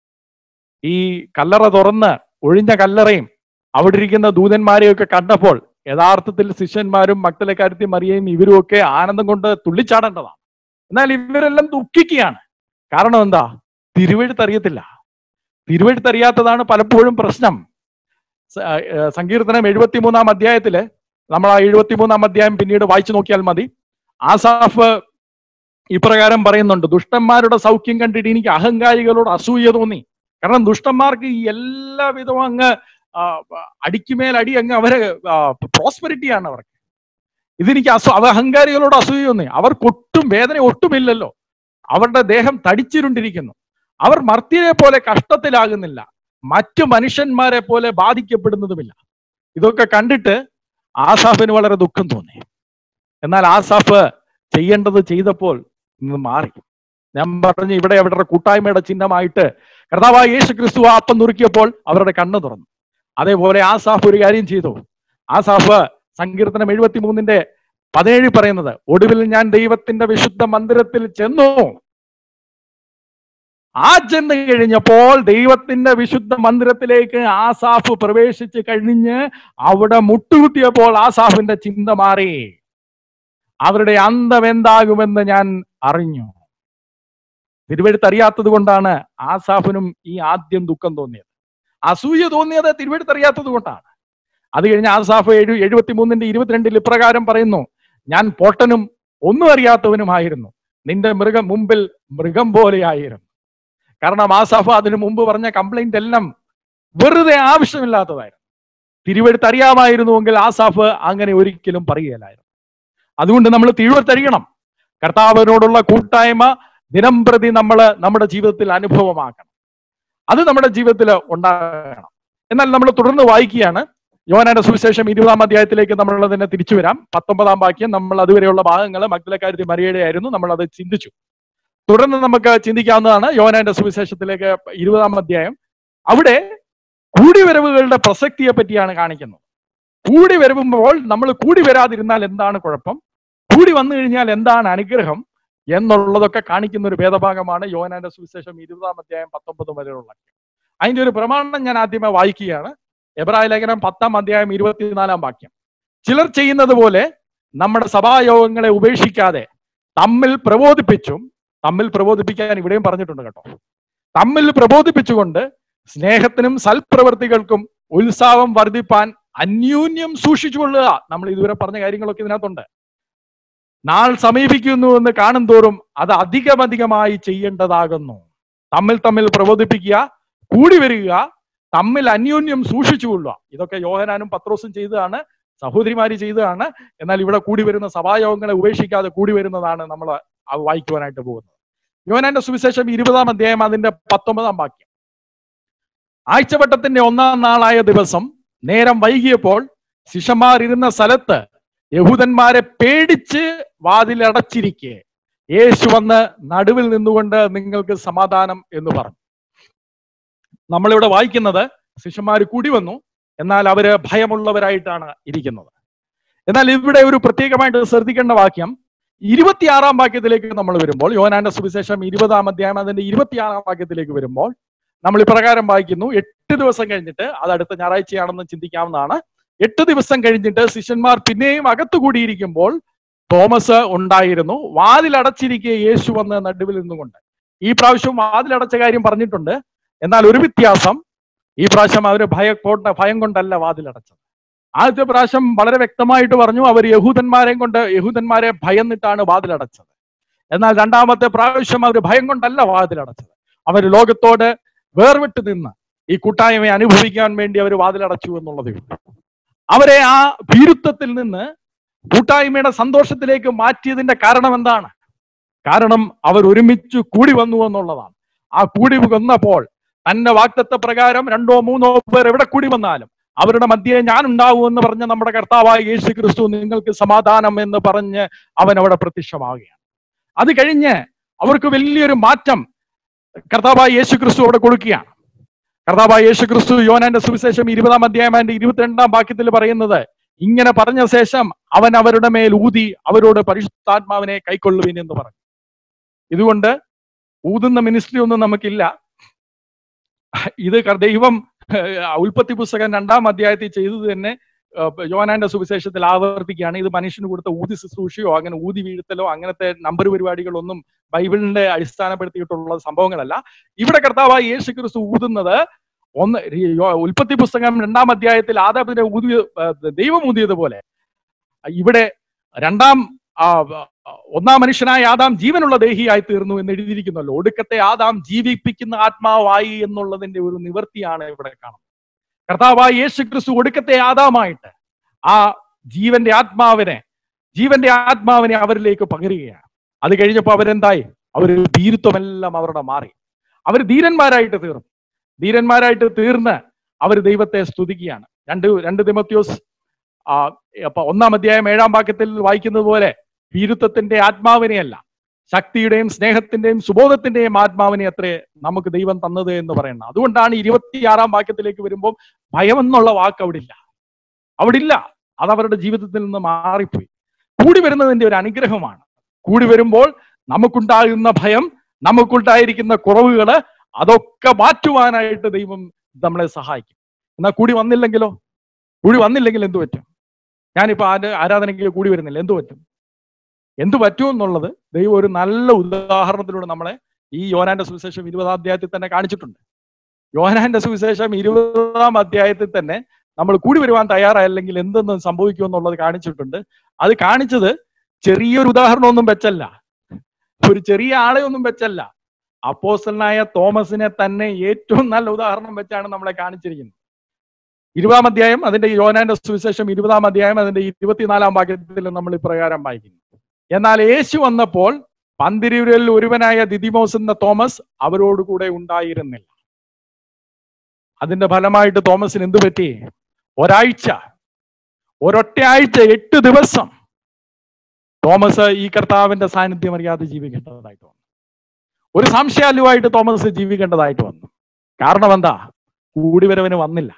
Speaker 1: ഈ കല്ലറ തുറന്ന് ഒഴിഞ്ഞ കല്ലറയും അവിടെ ഇരിക്കുന്ന ദൂതന്മാരെയൊക്കെ കണ്ടപ്പോൾ യഥാർത്ഥത്തിൽ ശിഷ്യന്മാരും മക്കളെ കാര്യത്തിൽ മറിയയും ഇവരും ഒക്കെ ആനന്ദം കൊണ്ട് തുള്ളിച്ചാടേണ്ടതാണ് എന്നാൽ ഇവരെല്ലാം ദുഃഖിക്കുകയാണ് കാരണം എന്താ തിരുവഴുത്തറിയത്തില്ല തിരുവഴുത്തറിയാത്തതാണ് പലപ്പോഴും പ്രശ്നം സ- ഏർ സങ്കീർത്തനം എഴുപത്തിമൂന്നാം അധ്യായത്തില് നമ്മൾ ആ എഴുപത്തിമൂന്നാം അധ്യായം പിന്നീട് വായിച്ചു നോക്കിയാൽ മതി ആസാഫ് ഇപ്രകാരം പറയുന്നുണ്ട് ദുഷ്ടന്മാരുടെ സൗഖ്യം കണ്ടിട്ട് എനിക്ക് അഹങ്കാരികളോട് അസൂയ തോന്നി കാരണം ദുഷ്ടന്മാർക്ക് ഈ എല്ലാവിധവും അങ്ങ് ആ, അടിക്കുമേൽ അടി അങ്ങ് അവരെ പ്രോസ്പെരിറ്റിയാണ് അവർക്ക് ഇതെനിക്ക് അസു അവ അഹങ്കാരികളോട് അസൂയ തോന്നി അവർക്കൊട്ടും വേദന ഒട്ടുമില്ലല്ലോ അവരുടെ ദേഹം തടിച്ചിരുണ്ടിരിക്കുന്നു അവർ മർത്യരെ പോലെ കഷ്ടത്തിലാകുന്നില്ല മറ്റു മനുഷ്യന്മാരെ പോലെ ബാധിക്കപ്പെടുന്നതുമില്ല ഇതൊക്കെ കണ്ടിട്ട് ആസാഫിന് വളരെ ദുഃഖം തോന്നി എന്നാൽ ആസാഫ് ചെയ്യേണ്ടത് ചെയ്തപ്പോൾ ഇന്ന് മാറി ഞാൻ പറഞ്ഞു ഇവിടെ അവരുടെ കൂട്ടായ്മയുടെ ചിഹ്നമായിട്ട് കർത്താവായ യേശു ക്രിസ്തു ആ അപ്പം നുറുക്കിയപ്പോൾ അവരുടെ കണ്ണ് തുറന്നു അതേപോലെ ആസാഫ് ഒരു കാര്യം ചെയ്തു ആസാഫ് സങ്കീർത്തനം എഴുപത്തി മൂന്നിന്റെ പതിനേഴ് പറയുന്നത് ഒടുവിൽ ഞാൻ ദൈവത്തിന്റെ വിശുദ്ധ മന്ദിരത്തിൽ ചെന്നു ആ ചെന്ന് കഴിഞ്ഞപ്പോൾ ദൈവത്തിന്റെ വിശുദ്ധ മന്ദിരത്തിലേക്ക് ആസാഫ് പ്രവേശിച്ച് കഴിഞ്ഞ് അവിടെ മുട്ടുകുത്തിയപ്പോൾ ആസാഫിന്റെ ചിന്ത മാറി അവരുടെ അന്തം എന്താകുമെന്ന് ഞാൻ അറിഞ്ഞു തിരുവഴുത്തറിയാത്തത് കൊണ്ടാണ് ആസാഫിനും ഈ ആദ്യം ദുഃഖം തോന്നിയത് അസൂയ തോന്നിയത് തിരുവഴുത്തറിയാത്തത് കൊണ്ടാണ് അത് കഴിഞ്ഞ് ആസാഫ് എഴു എഴുപത്തി മൂന്നിന്റെ ഇരുപത്തിരണ്ടിൽ ഇപ്രകാരം പറയുന്നു ഞാൻ പൊട്ടനും ഒന്നും അറിയാത്തവനുമായിരുന്നു നിന്റെ മൃഗം മുമ്പിൽ മൃഗം പോലെയായിരുന്നു കാരണം ആസാഫ് അതിനു മുമ്പ് പറഞ്ഞ കംപ്ലൈന്റ് എല്ലാം വെറുതെ ആവശ്യമില്ലാത്തതായിരുന്നു തിരുവെടുത്ത് അറിയാമായിരുന്നുവെങ്കിൽ ആസാഫ് അങ്ങനെ ഒരിക്കലും പറയുകയില്ലായിരുന്നു അതുകൊണ്ട് നമ്മൾ തിരുവെടുത്തറിയണം കർത്താവിനോടുള്ള കൂട്ടായ്മ ദിനം പ്രതി നമ്മൾ നമ്മുടെ ജീവിതത്തിൽ അനുഭവമാക്കണം അത് നമ്മുടെ ജീവിതത്തിൽ ഉണ്ടാകണം എന്നാൽ നമ്മൾ തുടർന്ന് വായിക്കുകയാണ് യോനാന്റെ സുവിശേഷം ഇരുപതാം അധ്യായത്തിലേക്ക് നമ്മൾ തന്നെ തിരിച്ചു വരാം പത്തൊമ്പതാം വാക്യം നമ്മൾ അതുവരെയുള്ള ഭാഗങ്ങൾ മക്കളക്കാരത്തി മറിയയുടെ ആയിരുന്നു നമ്മൾ അത് ചിന്തിച്ചു തുടർന്ന് നമുക്ക് ചിന്തിക്കാവുന്നതാണ് യോനാന്റെ സുവിശേഷത്തിലേക്ക് ഇരുപതാം അധ്യായം അവിടെ കൂടിവരവുകളുടെ പ്രസക്തിയെ പറ്റിയാണ് കാണിക്കുന്നത് കൂടി വരുമ്പോൾ നമ്മൾ കൂടി വരാതിരുന്നാൽ എന്താണ് കുഴപ്പം കൂടി വന്നു കഴിഞ്ഞാൽ എന്താണ് അനുഗ്രഹം എന്നുള്ളതൊക്കെ കാണിക്കുന്ന ഒരു ഭേദഭാഗമാണ് യോനാന്റെ സുവിശേഷം ഇരുപതാം അധ്യായം പത്തൊമ്പത് വരെയുള്ള അതിന്റെ ഒരു പ്രമാണം ഞാൻ ആദ്യമേ വായിക്കുകയാണ് എബ്രായ ലേഖനം പത്താം അധ്യായം ഇരുപത്തിനാലാം വാക്യം ചിലർ ചെയ്യുന്നത് പോലെ നമ്മുടെ സഭായോഗങ്ങളെ ഉപേക്ഷിക്കാതെ തമ്മിൽ പ്രബോധിപ്പിച്ചും തമ്മിൽ പ്രബോധിപ്പിക്കാൻ ഇവിടെയും പറഞ്ഞിട്ടുണ്ട് കേട്ടോ തമ്മിൽ പ്രബോധിപ്പിച്ചുകൊണ്ട് സ്നേഹത്തിനും സൽപ്രവർത്തികൾക്കും ഉത്സാഹം വർദ്ധിപ്പാൻ അന്യൂന്യം സൂക്ഷിച്ചുകൊള്ളുക നമ്മൾ ഇതുവരെ പറഞ്ഞ കാര്യങ്ങളൊക്കെ ഇതിനകത്തുണ്ട് നാൾ സമീപിക്കുന്നു എന്ന് കാണും തോറും അത് അധികമധികമായി ചെയ്യേണ്ടതാകുന്നു തമ്മിൽ തമ്മിൽ പ്രബോധിപ്പിക്കുക കൂടി വരിക തമ്മിൽ അന്യോന്യം സൂക്ഷിച്ചുകൊള്ളുക ഇതൊക്കെ യോഹനാനും പത്രോസും ചെയ്തതാണ് സഹോദരിമാര് ചെയ്തതാണ് എന്നാൽ ഇവിടെ കൂടി വരുന്ന സഭായോഗങ്ങളെ ഉപേക്ഷിക്കാതെ കൂടി വരുന്നതാണ് നമ്മൾ വായിക്കുവാനായിട്ട് പോകുന്നത് യോഹനാന്റെ സുവിശേഷം ഇരുപതാം അധ്യായം അതിന്റെ പത്തൊമ്പതാം വാക്യം ആഴ്ചവട്ടത്തിന്റെ ഒന്നാം നാളായ ദിവസം നേരം വൈകിയപ്പോൾ ശിഷ്യന്മാർ ഇരുന്ന സ്ഥലത്ത് യഹൂദന്മാരെ പേടിച്ച് വാതിലടച്ചിരിക്കെ യേശു വന്ന് നടുവിൽ നിന്നുകൊണ്ട് നിങ്ങൾക്ക് സമാധാനം എന്ന് പറഞ്ഞു നമ്മളിവിടെ വായിക്കുന്നത് ശിഷ്യന്മാർ കൂടി വന്നു എന്നാൽ അവര് ഭയമുള്ളവരായിട്ടാണ് ഇരിക്കുന്നത് എന്നാൽ ഇവിടെ ഒരു പ്രത്യേകമായിട്ട് ശ്രദ്ധിക്കേണ്ട വാക്യം ഇരുപത്തിയാറാം വാക്യത്തിലേക്ക് നമ്മൾ വരുമ്പോൾ യോനാന്റെ സുവിശേഷം ഇരുപതാം അധ്യായം അതിന്റെ ഇരുപത്തിയാറാം വാക്യത്തിലേക്ക് വരുമ്പോൾ നമ്മൾ ഇപ്രകാരം വായിക്കുന്നു എട്ട് ദിവസം കഴിഞ്ഞിട്ട് അത് അടുത്ത ഞായറാഴ്ചയാണെന്ന് ചിന്തിക്കാവുന്നതാണ് എട്ട് ദിവസം കഴിഞ്ഞിട്ട് ശിഷ്യന്മാർ പിന്നെയും അകത്തു കൂടിയിരിക്കുമ്പോൾ തോമസ് ഉണ്ടായിരുന്നു വാതിലടച്ചിരിക്കെ യേശു വന്ന് നടുവിൽ നിന്നുകൊണ്ട് ഈ പ്രാവശ്യം വാതിലടച്ച കാര്യം പറഞ്ഞിട്ടുണ്ട് എന്നാൽ ഒരു വ്യത്യാസം ഈ പ്രാവശ്യം അവര് ഭയക്കോട്ട ഭയം കൊണ്ടല്ല വാതിലടച്ചത് ആദ്യത്തെ പ്രാവശ്യം വളരെ വ്യക്തമായിട്ട് പറഞ്ഞു അവർ യഹൂദന്മാരെയും കൊണ്ട് യഹൂദന്മാരെ ഭയന്നിട്ടാണ് വാതിലടച്ചത് എന്നാൽ രണ്ടാമത്തെ പ്രാവശ്യം അവർ ഭയം കൊണ്ടല്ല വാതിലടച്ചത് അവർ ലോകത്തോട് വേർവിട്ട് നിന്ന് ഈ കൂട്ടായ്മയെ അനുഭവിക്കാൻ വേണ്ടി അവർ വാതിലടച്ചു എന്നുള്ളതേ ഉള്ളൂ അവരെ ആ ഭീരുത്വത്തിൽ നിന്ന് കൂട്ടായ്മയുടെ സന്തോഷത്തിലേക്ക് മാറ്റിയതിന്റെ കാരണം എന്താണ് കാരണം അവർ ഒരുമിച്ച് കൂടി വന്നു എന്നുള്ളതാണ് ആ കൂടി വന്നപ്പോൾ തന്റെ വാക്തത്വ പ്രകാരം രണ്ടോ മൂന്നോ പേർ എവിടെ കൂടി വന്നാലും അവരുടെ മധ്യേ ഞാൻ ഉണ്ടാവും എന്ന് പറഞ്ഞ നമ്മുടെ കർത്താവായ യേശു ക്രിസ്തു നിങ്ങൾക്ക് സമാധാനം എന്ന് പറഞ്ഞ് അവൻ അവിടെ പ്രത്യക്ഷമാവുകയാണ് അത് കഴിഞ്ഞ് അവർക്ക് വലിയൊരു മാറ്റം കർത്താവായ യേശു ക്രിസ്തു അവിടെ കൊടുക്കുകയാണ് കർത്താവായ യേശു ക്രിസ്തു യോനാന്റെ സുവിശേഷം ഇരുപതാം അധ്യായം അതിന്റെ ഇരുപത്തിരണ്ടാം വാക്യത്തിൽ പറയുന്നത് ഇങ്ങനെ പറഞ്ഞ ശേഷം അവൻ അവരുടെ മേൽ ഊതി അവരോട് പരിശുദ്ധാത്മാവിനെ കൈക്കൊള്ളുവിൻ എന്ന് പറഞ്ഞു ഇതുകൊണ്ട് ഊതുന്ന മിനിസ്ട്രി ഒന്നും നമുക്കില്ല ഇത് ദൈവം ഉൽപ്പത്തി പുസ്തകം രണ്ടാം അധ്യായത്തിൽ ചെയ്തത് തന്നെ യോനാന്റെ സുവിശേഷത്തിൽ ആവർത്തിക്കുകയാണ് ഇത് മനുഷ്യന് കൊടുത്ത ഊതി ശുശ്രൂഷയോ അങ്ങനെ ഊതി വീഴ്ത്തലോ അങ്ങനത്തെ നമ്പർ പരിപാടികളൊന്നും ബൈബിളിന്റെ അടിസ്ഥാനപ്പെടുത്തിയിട്ടുള്ള സംഭവങ്ങളല്ല ഇവിടെ കർത്താവായി യേശു ക്രിസ്തു ഊതുന്നത് ഒന്ന് ഉൽപ്പത്തി പുസ്തകം രണ്ടാം അധ്യായത്തിൽ ആദാമിനെ ഊതിയ ദൈവം ഊതിയതുപോലെ ഇവിടെ രണ്ടാം ഒന്നാം മനുഷ്യനായ ആദാം ജീവനുള്ള ദേഹിയായി തീർന്നു എന്ന് എഴുതിയിരിക്കുന്നല്ലോ ഒടുക്കത്തെ ആദാം ജീവിപ്പിക്കുന്ന ആത്മാവായി എന്നുള്ളതിന്റെ ഒരു നിവൃത്തിയാണ് ഇവിടെ കാണുന്നത് കർത്താവായ യേശു ക്രിസ്തു ഒടുക്കത്തെ ആദാമായിട്ട് ആ ജീവന്റെ ആത്മാവിനെ ജീവന്റെ ആത്മാവിനെ അവരിലേക്ക് പകരുകയാണ് അത് കഴിഞ്ഞപ്പോൾ അവരെന്തായി അവർ ധീരത്വമെല്ലാം അവരുടെ മാറി അവർ ധീരന്മാരായിട്ട് തീർന്നു ധീരന്മാരായിട്ട് തീർന്ന് അവർ ദൈവത്തെ സ്തുതിക്കുകയാണ് രണ്ട് രണ്ട് തിമത്യോസ് ആ അപ്പൊ ഒന്നാം അധ്യായം ഏഴാം വാക്യത്തിൽ വായിക്കുന്നത് പോലെ ഭീരുത്വത്തിന്റെ ആത്മാവിനെയല്ല ശക്തിയുടെയും സ്നേഹത്തിന്റെയും സുബോധത്തിന്റെയും ആത്മാവിനെ അത്രേ നമുക്ക് ദൈവം തന്നത് എന്ന് പറയുന്നത് അതുകൊണ്ടാണ് ഇരുപത്തിയാറാം വാക്യത്തിലേക്ക് വരുമ്പോൾ ഭയം എന്നുള്ള വാക്ക് അവിടെ ഇല്ല അവിടെ ഇല്ല അത് അവരുടെ ജീവിതത്തിൽ നിന്ന് മാറിപ്പോയി കൂടി വരുന്നതിന്റെ ഒരു അനുഗ്രഹമാണ് കൂടി വരുമ്പോൾ നമുക്കുണ്ടാകുന്ന ഭയം നമുക്കുണ്ടായിരിക്കുന്ന കുറവുകള് അതൊക്കെ മാറ്റുവാനായിട്ട് ദൈവം നമ്മളെ സഹായിക്കും എന്നാൽ കൂടി വന്നില്ലെങ്കിലോ കൂടി വന്നില്ലെങ്കിൽ എന്തു പറ്റും ഞാനിപ്പോ ആര് ആരാധനയ്ക്ക് കൂടി വരുന്നില്ല എന്തു പറ്റും എന്തു പറ്റും എന്നുള്ളത് ദൈവം ഒരു നല്ല ഉദാഹരണത്തിലൂടെ നമ്മളെ ഈ യോനാന്റെ സുവിശേഷം ഇരുപതാം അധ്യായത്തിൽ തന്നെ കാണിച്ചിട്ടുണ്ട് യോനാന്റെ സുവിശേഷം ഇരുപതാം അധ്യായത്തിൽ തന്നെ നമ്മൾ കൂടി വരുവാൻ തയ്യാറായില്ലെങ്കിൽ എന്തെന്ന് സംഭവിക്കും എന്നുള്ളത് കാണിച്ചിട്ടുണ്ട് അത് കാണിച്ചത് ചെറിയൊരു ഉദാഹരണമൊന്നും വെച്ചല്ല ഒരു ചെറിയ ആളെ ഒന്നും വെച്ചല്ല അപ്പോസ്റ്റലനായ തോമസിനെ തന്നെ ഏറ്റവും നല്ല ഉദാഹരണം വെച്ചാണ് നമ്മളെ കാണിച്ചിരിക്കുന്നത് ഇരുപതാം അധ്യായം അതിന്റെ യോനാന്റെ സുവിശേഷം ഇരുപതാം അധ്യായം അതിന്റെ ഇരുപത്തിനാലാം വാക്യത്തിൽ നമ്മൾ ഇപ്രകാരം വായിക്കുന്നു എന്നാൽ യേശു വന്നപ്പോൾ പന്തിരുവരിൽ ഒരുവനായ ദിദിമോസ് എന്ന തോമസ് അവരോടുകൂടെ ഉണ്ടായിരുന്നില്ല അതിന്റെ ഫലമായിട്ട് തോമസിന് എന്തു പറ്റി ഒരാഴ്ച ഒരൊറ്റ ആഴ്ച എട്ട് ദിവസം തോമസ് ഈ കർത്താവിന്റെ സാന്നിധ്യം അറിയാതെ ജീവിക്കേണ്ടതായിട്ട് വന്നു ഒരു സംശയാലുവായിട്ട് തോമസ് ജീവിക്കേണ്ടതായിട്ട് വന്നു കാരണം എന്താ കൂടിവരവന് വന്നില്ല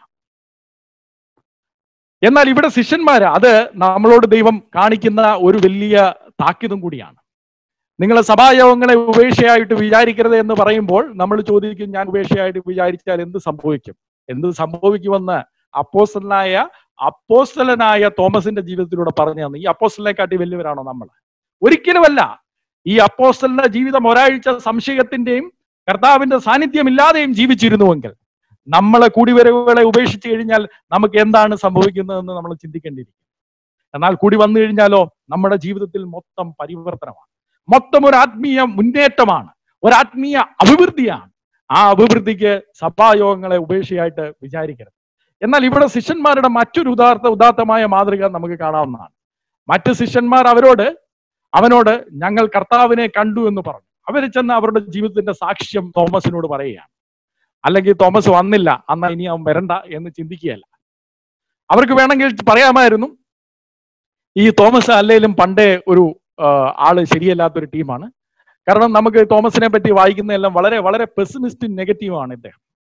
Speaker 1: എന്നാൽ ഇവിടെ ശിഷ്യന്മാര് അത് നമ്മളോട് ദൈവം കാണിക്കുന്ന ഒരു വലിയ താക്കീതും കൂടിയാണ് നിങ്ങൾ സഭായോഗങ്ങളെ ഉപേക്ഷയായിട്ട് വിചാരിക്കരുത് എന്ന് പറയുമ്പോൾ നമ്മൾ ചോദിക്കും ഞാൻ ഉപേക്ഷയായിട്ട് വിചാരിച്ചാൽ എന്ത് സംഭവിക്കും എന്ത് സംഭവിക്കുമെന്ന് അപ്പോസ്റ്റലനായ അപ്പോസ്റ്റലനായ തോമസിന്റെ ജീവിതത്തിലൂടെ പറഞ്ഞു തന്നു ഈ അപ്പോസ്റ്റലിനെ കാട്ടി വലിയവരാണോ നമ്മൾ ഒരിക്കലുമല്ല ഈ അപ്പോസ്റ്റലിന്റെ ജീവിതം ഒരാഴ്ച സംശയത്തിന്റെയും കർത്താവിന്റെ സാന്നിധ്യമില്ലാതെയും ജീവിച്ചിരുന്നുവെങ്കിൽ നമ്മളെ കൂടിവരവുകളെ ഉപേക്ഷിച്ചു കഴിഞ്ഞാൽ നമുക്ക് എന്താണ് സംഭവിക്കുന്നതെന്ന് നമ്മൾ ചിന്തിക്കേണ്ടിയിരിക്കും എന്നാൽ കൂടി വന്നു കഴിഞ്ഞാലോ നമ്മുടെ ജീവിതത്തിൽ മൊത്തം പരിവർത്തനമാണ് മൊത്തം ഒരു ആത്മീയ മുന്നേറ്റമാണ് ഒരു ആത്മീയ അഭിവൃദ്ധിയാണ് ആ അഭിവൃദ്ധിക്ക് സഭായോഗങ്ങളെ ഉപേക്ഷയായിട്ട് വിചാരിക്കരുത് എന്നാൽ ഇവിടെ ശിഷ്യന്മാരുടെ മറ്റൊരു ഉദാർത്ഥ ഉദാത്തമായ മാതൃക നമുക്ക് കാണാവുന്നതാണ് മറ്റ് ശിഷ്യന്മാർ അവരോട് അവനോട് ഞങ്ങൾ കർത്താവിനെ കണ്ടു എന്ന് പറഞ്ഞു അവർ ചെന്ന് അവരുടെ ജീവിതത്തിന്റെ സാക്ഷ്യം തോമസിനോട് പറയുകയാണ് അല്ലെങ്കിൽ തോമസ് വന്നില്ല അന്നാ ഇനി അവൻ വരണ്ട എന്ന് ചിന്തിക്കുകയല്ല അവർക്ക് വേണമെങ്കിൽ പറയാമായിരുന്നു ഈ തോമസ് അല്ലെങ്കിലും പണ്ടേ ഒരു ആ, ആള് ശരിയല്ലാത്തൊരു ടീമാണ് കാരണം നമുക്ക് തോമസിനെ പറ്റി വായിക്കുന്നതെല്ലാം വളരെ വളരെ പെസിമിസ്റ്റ് നെഗറ്റീവാണ് ഇദ്ദേഹം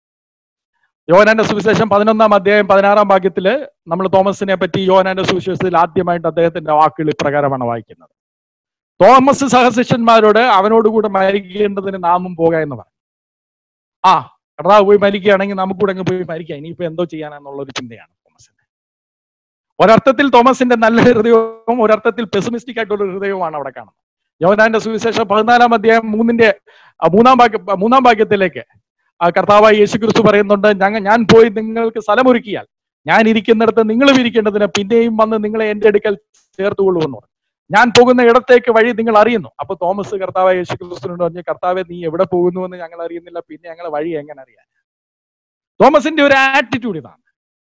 Speaker 1: യോഹനാന്റെ സുവിശേഷം പതിനൊന്നാം അധ്യായം പതിനാറാം ഭാഗ്യത്തില് നമ്മൾ തോമസിനെ പറ്റി യോഹനാന്റെ സുവിശേഷത്തിൽ ആദ്യമായിട്ട് അദ്ദേഹത്തിന്റെ വാക്കുകൾ ഇപ്രകാരമാണ് വായിക്കുന്നത് തോമസ് സഹശിഷ്യന്മാരോട് അവനോടുകൂടെ മരിക്കേണ്ടതിന് നാമും പോക എന്ന് പറഞ്ഞു ആ കർത്താവ് പോയി മരിക്കുകയാണെങ്കിൽ നമുക്കൂടെ അങ്ങ് പോയി മരിക്കാം ഇനിയിപ്പോ എന്തോ ചെയ്യാനെന്നുള്ള ഒരു ചിന്തയാണ് തോമസിന് ഒരർത്ഥത്തിൽ തോമസിന്റെ നല്ല ഹൃദയവും ഒരർത്ഥത്തിൽ പെസിമിസ്റ്റിക് ആയിട്ടുള്ള ഒരു ഹൃദയവുമാണ് അവിടെ കാണുന്നത് യോഹനാന്റെ സുവിശേഷം പതിനാലാം അധ്യായം മൂന്നിന്റെ ആ, മൂന്നാം ഭാഗ്യ മൂന്നാം ഭാഗ്യത്തിലേക്ക് ആ കർത്താവായ യേശു ക്രിസ്തു പറയുന്നുണ്ട് ഞങ്ങൾ ഞാൻ പോയി നിങ്ങൾക്ക് സ്ഥലമൊരുക്കിയാൽ ഞാൻ ഇരിക്കുന്നിടത്ത് നിങ്ങളും ഇരിക്കേണ്ടതിന് പിന്നെയും വന്ന് നിങ്ങളെ എന്റെ അടുക്കൽ ചേർത്തുകൊള്ളുമെന്ന് പറഞ്ഞു ഞാൻ പോകുന്ന ഇടത്തേക്ക് വഴി നിങ്ങൾ അറിയുന്നു അപ്പൊ തോമസ് കർത്താവായ യേശു ക്രിസ്തുവിനോട് പറഞ്ഞു കർത്താവെ നീ എവിടെ പോകുന്നു എന്ന് ഞങ്ങൾ അറിയുന്നില്ല പിന്നെ ഞങ്ങൾ വഴി എങ്ങനെ അറിയാൻ തോമസിന്റെ ഒരു ആറ്റിറ്റ്യൂഡ് ഇതാണ്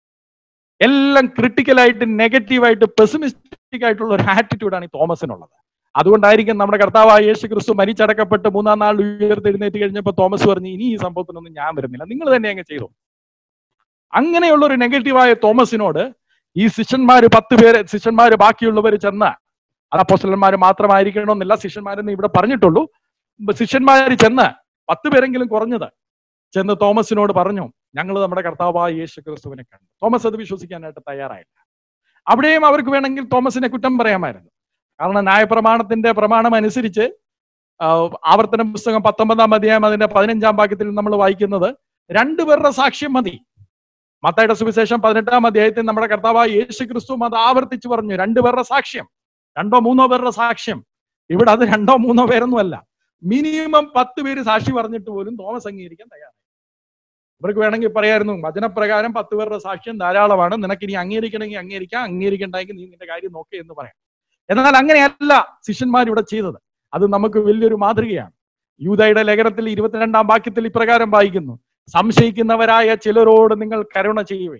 Speaker 1: എല്ലാം ക്രിട്ടിക്കലായിട്ട് നെഗറ്റീവായിട്ട് പെസിമിസ്റ്റിക് ആയിട്ടുള്ള ഒരു ആറ്റിറ്റ്യൂഡാണ് ഈ തോമസിനുള്ളത് അതുകൊണ്ടായിരിക്കും നമ്മുടെ കർത്താവായ യേശു ക്രിസ്തു മരിച്ചടക്കപ്പെട്ട് മൂന്നാം നാൾ ഉയർത്തെഴുന്നേറ്റ് കഴിഞ്ഞപ്പോൾ തോമസ് പറഞ്ഞു ഇനി ഈ സംഭവത്തിനൊന്നും ഞാൻ വരുന്നില്ല നിങ്ങൾ തന്നെ അങ്ങ് ചെയ്തു അങ്ങനെയുള്ള ഒരു നെഗറ്റീവായ തോമസിനോട് ഈ ശിഷ്യന്മാര് പത്ത് പേര് ശിഷ്യന്മാര് ബാക്കിയുള്ളവർ ചെന്ന് അത് അപ്പോസ്റ്റലന്മാർ മാത്രമായിരിക്കണമെന്നില്ല ശിഷ്യന്മാരെന്ന് ഇവിടെ പറഞ്ഞിട്ടുള്ളൂ ശിഷ്യന്മാര് ചെന്ന് പത്ത് പേരെങ്കിലും കുറഞ്ഞത് ചെന്ന് തോമസിനോട് പറഞ്ഞു ഞങ്ങൾ നമ്മുടെ കർത്താവായ യേശു ക്രിസ്തുവിനെ കണ്ടു തോമസ് അത് വിശ്വസിക്കാനായിട്ട് തയ്യാറായില്ല അവിടെയും അവർക്ക് വേണമെങ്കിൽ തോമസിനെ കുറ്റം പറയാമായിരുന്നു കാരണം ന്യായപ്രമാണത്തിന്റെ പ്രമാണം അനുസരിച്ച് ആ, ആവർത്തന പുസ്തകം പത്തൊമ്പതാം അധ്യായം അതിന്റെ പതിനഞ്ചാം ഭാഗ്യത്തിൽ നമ്മൾ വായിക്കുന്നത് രണ്ടുപേരുടെ സാക്ഷ്യം മതി മത്തായുടെ സുവിശേഷം പതിനെട്ടാം അധ്യായത്തിൽ നമ്മുടെ കർത്താവായ യേശു ക്രിസ്തു അത് ആവർത്തിച്ചു പറഞ്ഞു രണ്ടുപേരുടെ സാക്ഷ്യം രണ്ടോ മൂന്നോ പേരുടെ സാക്ഷ്യം ഇവിടെ അത് രണ്ടോ മൂന്നോ പേരൊന്നുമല്ല മിനിമം പത്ത് പേര് സാക്ഷി പറഞ്ഞിട്ട് പോലും തോമസ് അംഗീകരിക്കാൻ തയ്യാറായി ഇവർക്ക് വേണമെങ്കിൽ പറയായിരുന്നു വചനപ്രകാരം പത്ത് പേരുടെ സാക്ഷ്യം ധാരാളമാണ് നിനക്ക് ഇനി അംഗീകരിക്കണമെങ്കിൽ അംഗീകരിക്കാം അംഗീകരിക്കണ്ടെങ്കിൽ നീ നിന്റെ കാര്യം നോക്കേ എന്ന് പറയാം എന്നാൽ അങ്ങനെയല്ല ശിഷ്യന്മാർ ഇവിടെ ചെയ്തത് അത് നമുക്ക് വലിയൊരു മാതൃകയാണ് യൂതയുടെ ലേഖനത്തിൽ ഇരുപത്തിരണ്ടാം വാക്യത്തിൽ ഇപ്രകാരം വായിക്കുന്നു സംശയിക്കുന്നവരായ ചിലരോട് നിങ്ങൾ കരുണ ചെയ്യുവേ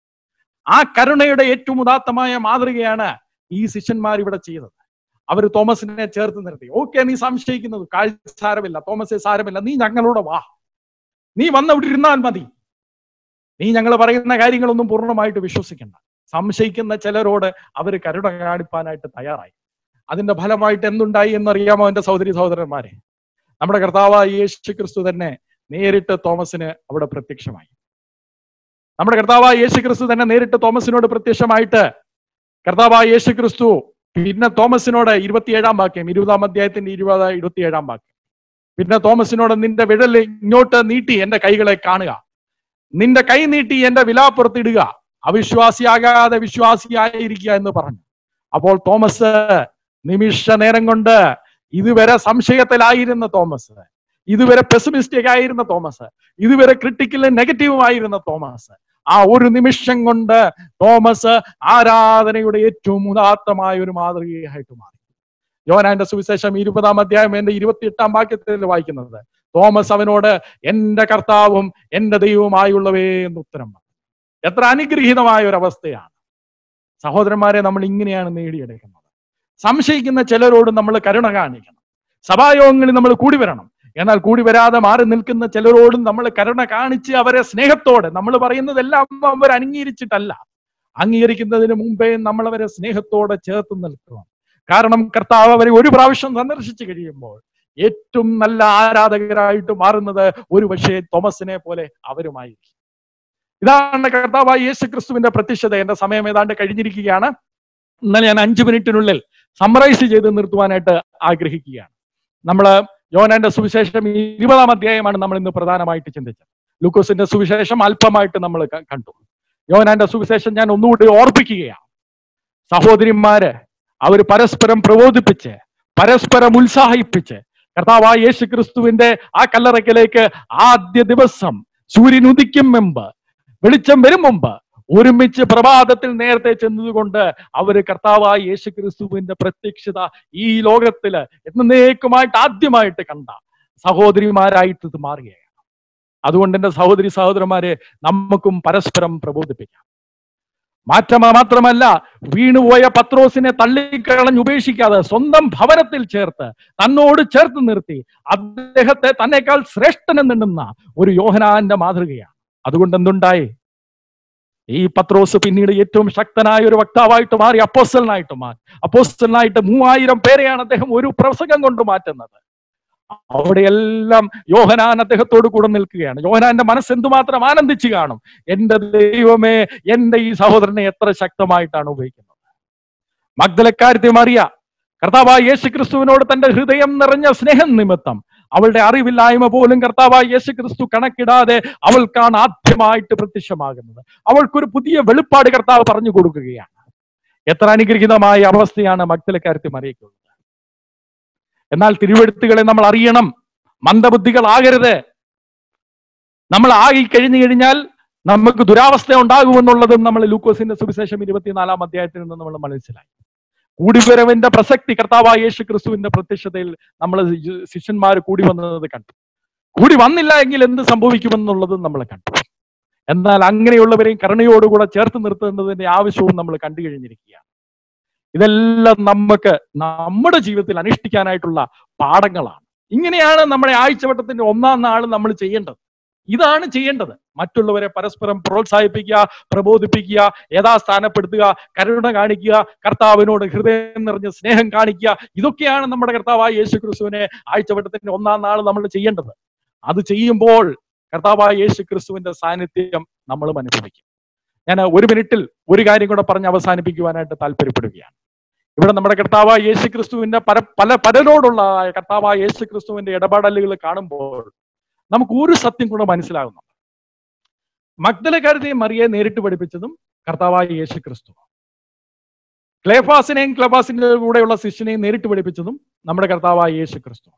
Speaker 1: ആ കരുണയുടെ ഏറ്റവും ഉദാത്തമായ മാതൃകയാണ് ഈ ശിഷ്യന്മാർ ഇവിടെ ചെയ്തത് അവർ തോമസിനെ ചേർത്ത് നിർത്തി ഓക്കെ നീ സംശയിക്കുന്നത് കാഴ്ച സാരമില്ല തോമസെ സാരമില്ല നീ ഞങ്ങളോട് വാ നീ വന്ന് ഇവിടെ ഇരുന്നാൽ മതി നീ ഞങ്ങൾ പറയുന്ന കാര്യങ്ങളൊന്നും പൂർണ്ണമായിട്ട് വിശ്വസിക്കണ്ട സംശയിക്കുന്ന ചിലരോട് അവർ കരുണ കാണിപ്പാനായിട്ട് തയ്യാറായി അതിന്റെ ഫലമായിട്ട് എന്തുണ്ടായി എന്നറിയാമോ എന്റെ സഹോദരി സഹോദരന്മാരെ നമ്മുടെ കർത്താവായ യേശു ക്രിസ്തു തന്നെ നേരിട്ട് തോമസിന് അവിടെ പ്രത്യക്ഷമായി നമ്മുടെ കർത്താവായ യേശു ക്രിസ്തു തന്നെ നേരിട്ട് തോമസിനോട് പ്രത്യക്ഷമായിട്ട് കർത്താവായ യേശു ക്രിസ്തു പിന്നെ തോമസിനോട് ഇരുപത്തിയേഴാം വാക്യം ഇരുപതാം അധ്യായത്തിന്റെ ഇരുപത് ഇരുപത്തിയേഴാം വാക്യം പിന്നെ തോമസിനോട് നിന്റെ വിരൽ ഇങ്ങോട്ട് നീട്ടി എന്റെ കൈകളെ കാണുക നിന്റെ കൈ നീട്ടി എന്റെ വിലാപ്പുറത്തിടുക അവിശ്വാസിയാകാതെ വിശ്വാസിയായിരിക്കുക എന്ന് പറഞ്ഞു അപ്പോൾ തോമസ് നിമിഷ നേരം കൊണ്ട് ഇതുവരെ സംശയത്തിലായിരുന്ന തോമസ് ഇതുവരെ പെസിമിസ്റ്റിക് ആയിരുന്ന തോമസ് ഇതുവരെ ക്രിട്ടിക്കലും നെഗറ്റീവും ആയിരുന്ന തോമസ് ആ ഒരു നിമിഷം കൊണ്ട് തോമസ് ആരാധനയുടെ ഏറ്റവും ഉദാത്തമായ ഒരു മാതൃകയായിട്ട് മാറി യോനാന്റെ സുവിശേഷം ഇരുപതാം അധ്യായം എന്റെ ഇരുപത്തിയെട്ടാം വാക്യത്തിൽ വായിക്കുന്നത് തോമസ് അവനോട് എന്റെ കർത്താവും എന്റെ ദൈവവുമായുള്ളവേ എന്ന് ഉത്തരം പറഞ്ഞു എത്ര അനുഗ്രഹീതമായ ഒരു അവസ്ഥയാണ് സഹോദരന്മാരെ നമ്മൾ ഇങ്ങനെയാണ് നേടിയെടുക്കുന്നത് സംശയിക്കുന്ന ചിലരോട് നമ്മൾ കരുണ കാണിക്കണം സഭായോഗങ്ങളിൽ നമ്മൾ കൂടി വരണം എന്നാൽ കൂടി വരാതെ മാറി നിൽക്കുന്ന ചിലരോടും നമ്മൾ കരുണ കാണിച്ച് അവരെ സ്നേഹത്തോടെ നമ്മൾ പറയുന്നതെല്ലാം അവർ അംഗീകരിച്ചിട്ടല്ല അംഗീകരിക്കുന്നതിന് മുമ്പേ നമ്മൾ അവരെ സ്നേഹത്തോടെ ചേർത്ത് നിൽക്കുക കാരണം കർത്താവ് അവരെ ഒരു പ്രാവശ്യം സന്ദർശിച്ചു കഴിയുമ്പോൾ ഏറ്റവും നല്ല ആരാധകരായിട്ട് മാറുന്നത് ഒരു പക്ഷേ തോമസിനെ പോലെ അവരുമായിരിക്കും ഇതാണ് കർത്താവായ യേശു ക്രിസ്തുവിന്റെ പ്രത്യക്ഷത എന്റെ സമയം ഏതാണ്ട് കഴിഞ്ഞിരിക്കുകയാണ് എന്നാൽ ഞാൻ അഞ്ചു മിനിറ്റിനുള്ളിൽ സമ്മറൈസ് ചെയ്ത് നിർത്തുവാനായിട്ട് ആഗ്രഹിക്കുകയാണ് നമ്മൾ യോനാന്റെ സുവിശേഷം ഇരുപതാം അധ്യായമാണ് നമ്മൾ ഇന്ന് പ്രധാനമായിട്ട് ചിന്തിച്ചത് ലൂക്കോസിന്റെ സുവിശേഷം അല്പമായിട്ട് നമ്മൾ ക- കണ്ടു യോനാന്റെ സുവിശേഷം ഞാൻ ഒന്നുകൂടി ഓർപ്പിക്കുകയാണ് സഹോദരിമാര് അവർ പരസ്പരം പ്രബോധിപ്പിച്ച് പരസ്പരം ഉത്സാഹിപ്പിച്ച് കർത്താവായ യേശു ക്രിസ്തുവിന്റെ ആ കല്ലറയ്ക്കലേക്ക് ആദ്യ ദിവസം സൂര്യൻ ഉദിക്കും മുമ്പ് വെളിച്ചം വരും മുമ്പ് ഒരുമിച്ച് പ്രഭാതത്തിൽ നേരത്തെ ചെന്നതുകൊണ്ട് അവര് കർത്താവായ യേശു ക്രിസ്തുവിന്റെ പ്രത്യക്ഷത ഈ ലോകത്തില് എന്നേക്കുമായിട്ട് ആദ്യമായിട്ട് കണ്ട സഹോദരിമാരായിട്ട് ഇത് മാറുകയാണ് അതുകൊണ്ട് എന്റെ സഹോദരി സഹോദരന്മാരെ നമുക്കും പരസ്പരം പ്രബോധിപ്പിക്കാം മാറ്റം മാത്രമല്ല വീണുപോയ പത്രോസിനെ തള്ളിക്കളഞ്ഞ് ഉപേക്ഷിക്കാതെ സ്വന്തം ഭവനത്തിൽ ചേർത്ത് തന്നോട് ചേർത്ത് നിർത്തി അദ്ദേഹത്തെ തന്നെക്കാൾ ശ്രേഷ്ഠനെന്നുണ്ടെന്ന ഒരു യോഹനാന്റെ മാതൃകയാണ് അതുകൊണ്ട് എന്തുണ്ടായി ഈ പത്രോസ് പിന്നീട് ഏറ്റവും ശക്തനായ ഒരു വക്താവായിട്ട് മാറി അപ്പോസ്റ്റലിനായിട്ട് മാറി അപ്പോസ്റ്റലിനായിട്ട് മൂവായിരം പേരെയാണ് അദ്ദേഹം ഒരു പ്രസംഗം കൊണ്ട് മാറ്റുന്നത് അവിടെയെല്ലാം യോഹനാൻ അദ്ദേഹത്തോട് കൂടെ നിൽക്കുകയാണ് യോഹനാന്റെ മനസ്സ് എന്തുമാത്രം ആനന്ദിച്ചു കാണും എന്റെ ദൈവമേ എന്റെ ഈ സഹോദരനെ എത്ര ശക്തമായിട്ടാണ് ഉപയോഗിക്കുന്നത് മഗ്ദലക്കാരത്തെ മറിയ കർത്താവായ യേശു ക്രിസ്തുവിനോട് തന്റെ ഹൃദയം നിറഞ്ഞ സ്നേഹം നിമിത്തം അവളുടെ അറിവില്ലായ്മ പോലും കർത്താവായ യേശു ക്രിസ്തു കണക്കിടാതെ അവൾക്കാണ് ആദ്യമായിട്ട് പ്രത്യക്ഷമാകുന്നത് അവൾക്കൊരു പുതിയ വെളിപ്പാട് കർത്താവ് പറഞ്ഞു കൊടുക്കുകയാണ് എത്ര അനുഗ്രഹീതമായ അവസ്ഥയാണ് മഗ്ദലക്കാരത്തെ മറിയയ്ക്കുള്ളത് എന്നാൽ തിരുവെഴുത്തുകളെ നമ്മൾ അറിയണം മന്ദബുദ്ധികളാകരുത് നമ്മൾ ആകി കഴിഞ്ഞു കഴിഞ്ഞാൽ നമുക്ക് ദുരാവസ്ഥ ഉണ്ടാകുമെന്നുള്ളതും നമ്മൾ ലൂക്കോസിന്റെ സുവിശേഷം ഇരുപത്തിനാലാം അധ്യായത്തിൽ നിന്ന് നമ്മൾ മനസ്സിലായി കൂടിവരവിന്റെ പ്രസക്തി കർത്താവായ യേശു ക്രിസ്തുവിന്റെ പ്രത്യക്ഷതയിൽ നമ്മൾ ശിഷ്യന്മാർ കൂടി വന്നത് കണ്ടു കൂടി വന്നില്ല എങ്കിൽ എന്ത് സംഭവിക്കുമെന്നുള്ളതും നമ്മൾ കണ്ടു എന്നാൽ അങ്ങനെയുള്ളവരെയും കരുണയോടുകൂടെ ചേർത്ത് നിർത്തേണ്ടതിന്റെ ആവശ്യവും നമ്മൾ കണ്ടു കഴിഞ്ഞിരിക്കുകയാണ് ഇതെല്ലാം നമുക്ക് നമ്മുടെ ജീവിതത്തിൽ അനുഷ്ഠിക്കാനായിട്ടുള്ള പാഠങ്ങളാണ് ഇങ്ങനെയാണ് നമ്മുടെ ആഴ്ചവട്ടത്തിന്റെ ഒന്നാം നാൾ നമ്മൾ ചെയ്യേണ്ടത് ഇതാണ് ചെയ്യേണ്ടത് മറ്റുള്ളവരെ പരസ്പരം പ്രോത്സാഹിപ്പിക്കുക പ്രബോധിപ്പിക്കുക യഥാസ്ഥാനപ്പെടുത്തുക കരുണ കാണിക്കുക കർത്താവിനോട് ഹൃദയം നിറഞ്ഞ സ്നേഹം കാണിക്കുക ഇതൊക്കെയാണ് നമ്മുടെ കർത്താവായ യേശു ക്രിസ്തുവിനെ ആഴ്ചവട്ടത്തിന്റെ ഒന്നാം നാൾ നമ്മൾ ചെയ്യേണ്ടത് അത് ചെയ്യുമ്പോൾ കർത്താവായ യേശു ക്രിസ്തുവിന്റെ സാന്നിധ്യം നമ്മളും അനുഭവിക്കും ഞാൻ ഒരു മിനിറ്റിൽ ഒരു കാര്യം കൂടെ പറഞ്ഞ് അവസാനിപ്പിക്കുവാനായിട്ട് താല്പര്യപ്പെടുകയാണ് ഇവിടെ നമ്മുടെ കർത്താവായ യേശു ക്രിസ്തുവിന്റെ പല പല പലരോടുള്ള കർത്താവായ യേശു ക്രിസ്തുവിന്റെ ഇടപെടലുകൾ കാണുമ്പോൾ നമുക്ക് ഒരു സത്യം കൂടെ മനസ്സിലാകുന്നു മഗ്ദലക്കാരത്തെയും മറിയെ നേരിട്ട് പഠിപ്പിച്ചതും കർത്താവായ യേശു ക്രിസ്തു ക്ലേഫാസിനെയും ക്ലബാസിന്റെ കൂടെയുള്ള ശിഷ്യനെയും നേരിട്ട് പഠിപ്പിച്ചതും നമ്മുടെ കർത്താവായ യേശു ക്രിസ്തു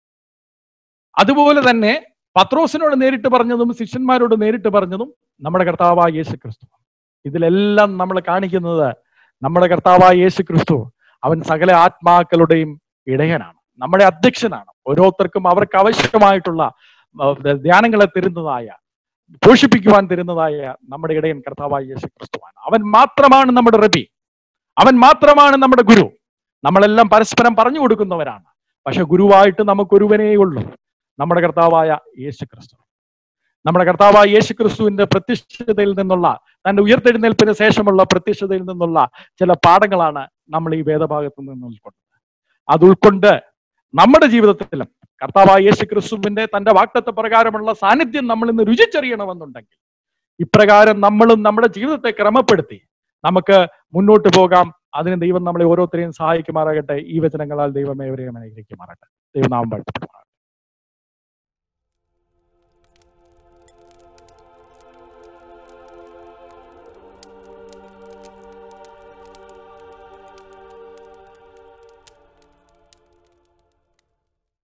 Speaker 1: അതുപോലെ തന്നെ പത്രോസിനോട് നേരിട്ട് പറഞ്ഞതും ശിഷ്യന്മാരോട് നേരിട്ട് പറഞ്ഞതും നമ്മുടെ കർത്താവായ യേശു ക്രിസ്തു ഇതിലെല്ലാം നമ്മൾ കാണിക്കുന്നത് നമ്മുടെ കർത്താവായ യേശു ക്രിസ്തു അവൻ സകല ആത്മാക്കളുടെയും ഇടയനാണ് നമ്മുടെ അധ്യക്ഷനാണ് ഓരോരുത്തർക്കും അവർക്ക് ആവശ്യമായിട്ടുള്ള അഹ് ധ്യാനങ്ങളെ തരുന്നതായ പോഷിപ്പിക്കുവാൻ തരുന്നതായ നമ്മുടെ ഇടയൻ കർത്താവായ യേശു ക്രിസ്തുവാണ് അവൻ മാത്രമാണ് നമ്മുടെ റബി അവൻ മാത്രമാണ് നമ്മുടെ ഗുരു നമ്മളെല്ലാം പരസ്പരം പറഞ്ഞു കൊടുക്കുന്നവരാണ് പക്ഷെ ഗുരുവായിട്ട് നമുക്കൊരുവനേ ഉള്ളൂ നമ്മുടെ കർത്താവായ യേശു ക്രിസ്തു നമ്മുടെ കർത്താവായ യേശു ക്രിസ്തുവിന്റെ പ്രത്യക്ഷതയിൽ നിന്നുള്ള തന്റെ ഉയർത്തെഴുന്നേൽപ്പിന് ശേഷമുള്ള പ്രത്യക്ഷതയിൽ നിന്നുള്ള ചില പാഠങ്ങളാണ് നമ്മൾ ഈ വേദഭാഗത്ത് നിന്ന് ഉൾക്കൊണ്ടത് അത് ഉൾക്കൊണ്ട് നമ്മുടെ ജീവിതത്തിലും കർത്താവായ യേശു ക്രിസ്തുവിന്റെ തന്റെ വാക്തത്വ പ്രകാരമുള്ള സാന്നിധ്യം നമ്മൾ ഇന്ന് രുചിച്ചറിയണമെന്നുണ്ടെങ്കിൽ ഇപ്രകാരം നമ്മളും നമ്മുടെ ജീവിതത്തെ ക്രമപ്പെടുത്തി നമുക്ക് മുന്നോട്ട് പോകാം അതിന് ദൈവം നമ്മളെ ഓരോരുത്തരെയും സഹായിക്കുമാറാകട്ടെ ഈ വചനങ്ങളാൽ ദൈവമേ അവരെയും അനുഗ്രഹിക്കുമാറാകട്ടെ ദൈവനാമം വാഴ്ത്തപ്പെടുമാറാകട്ടെ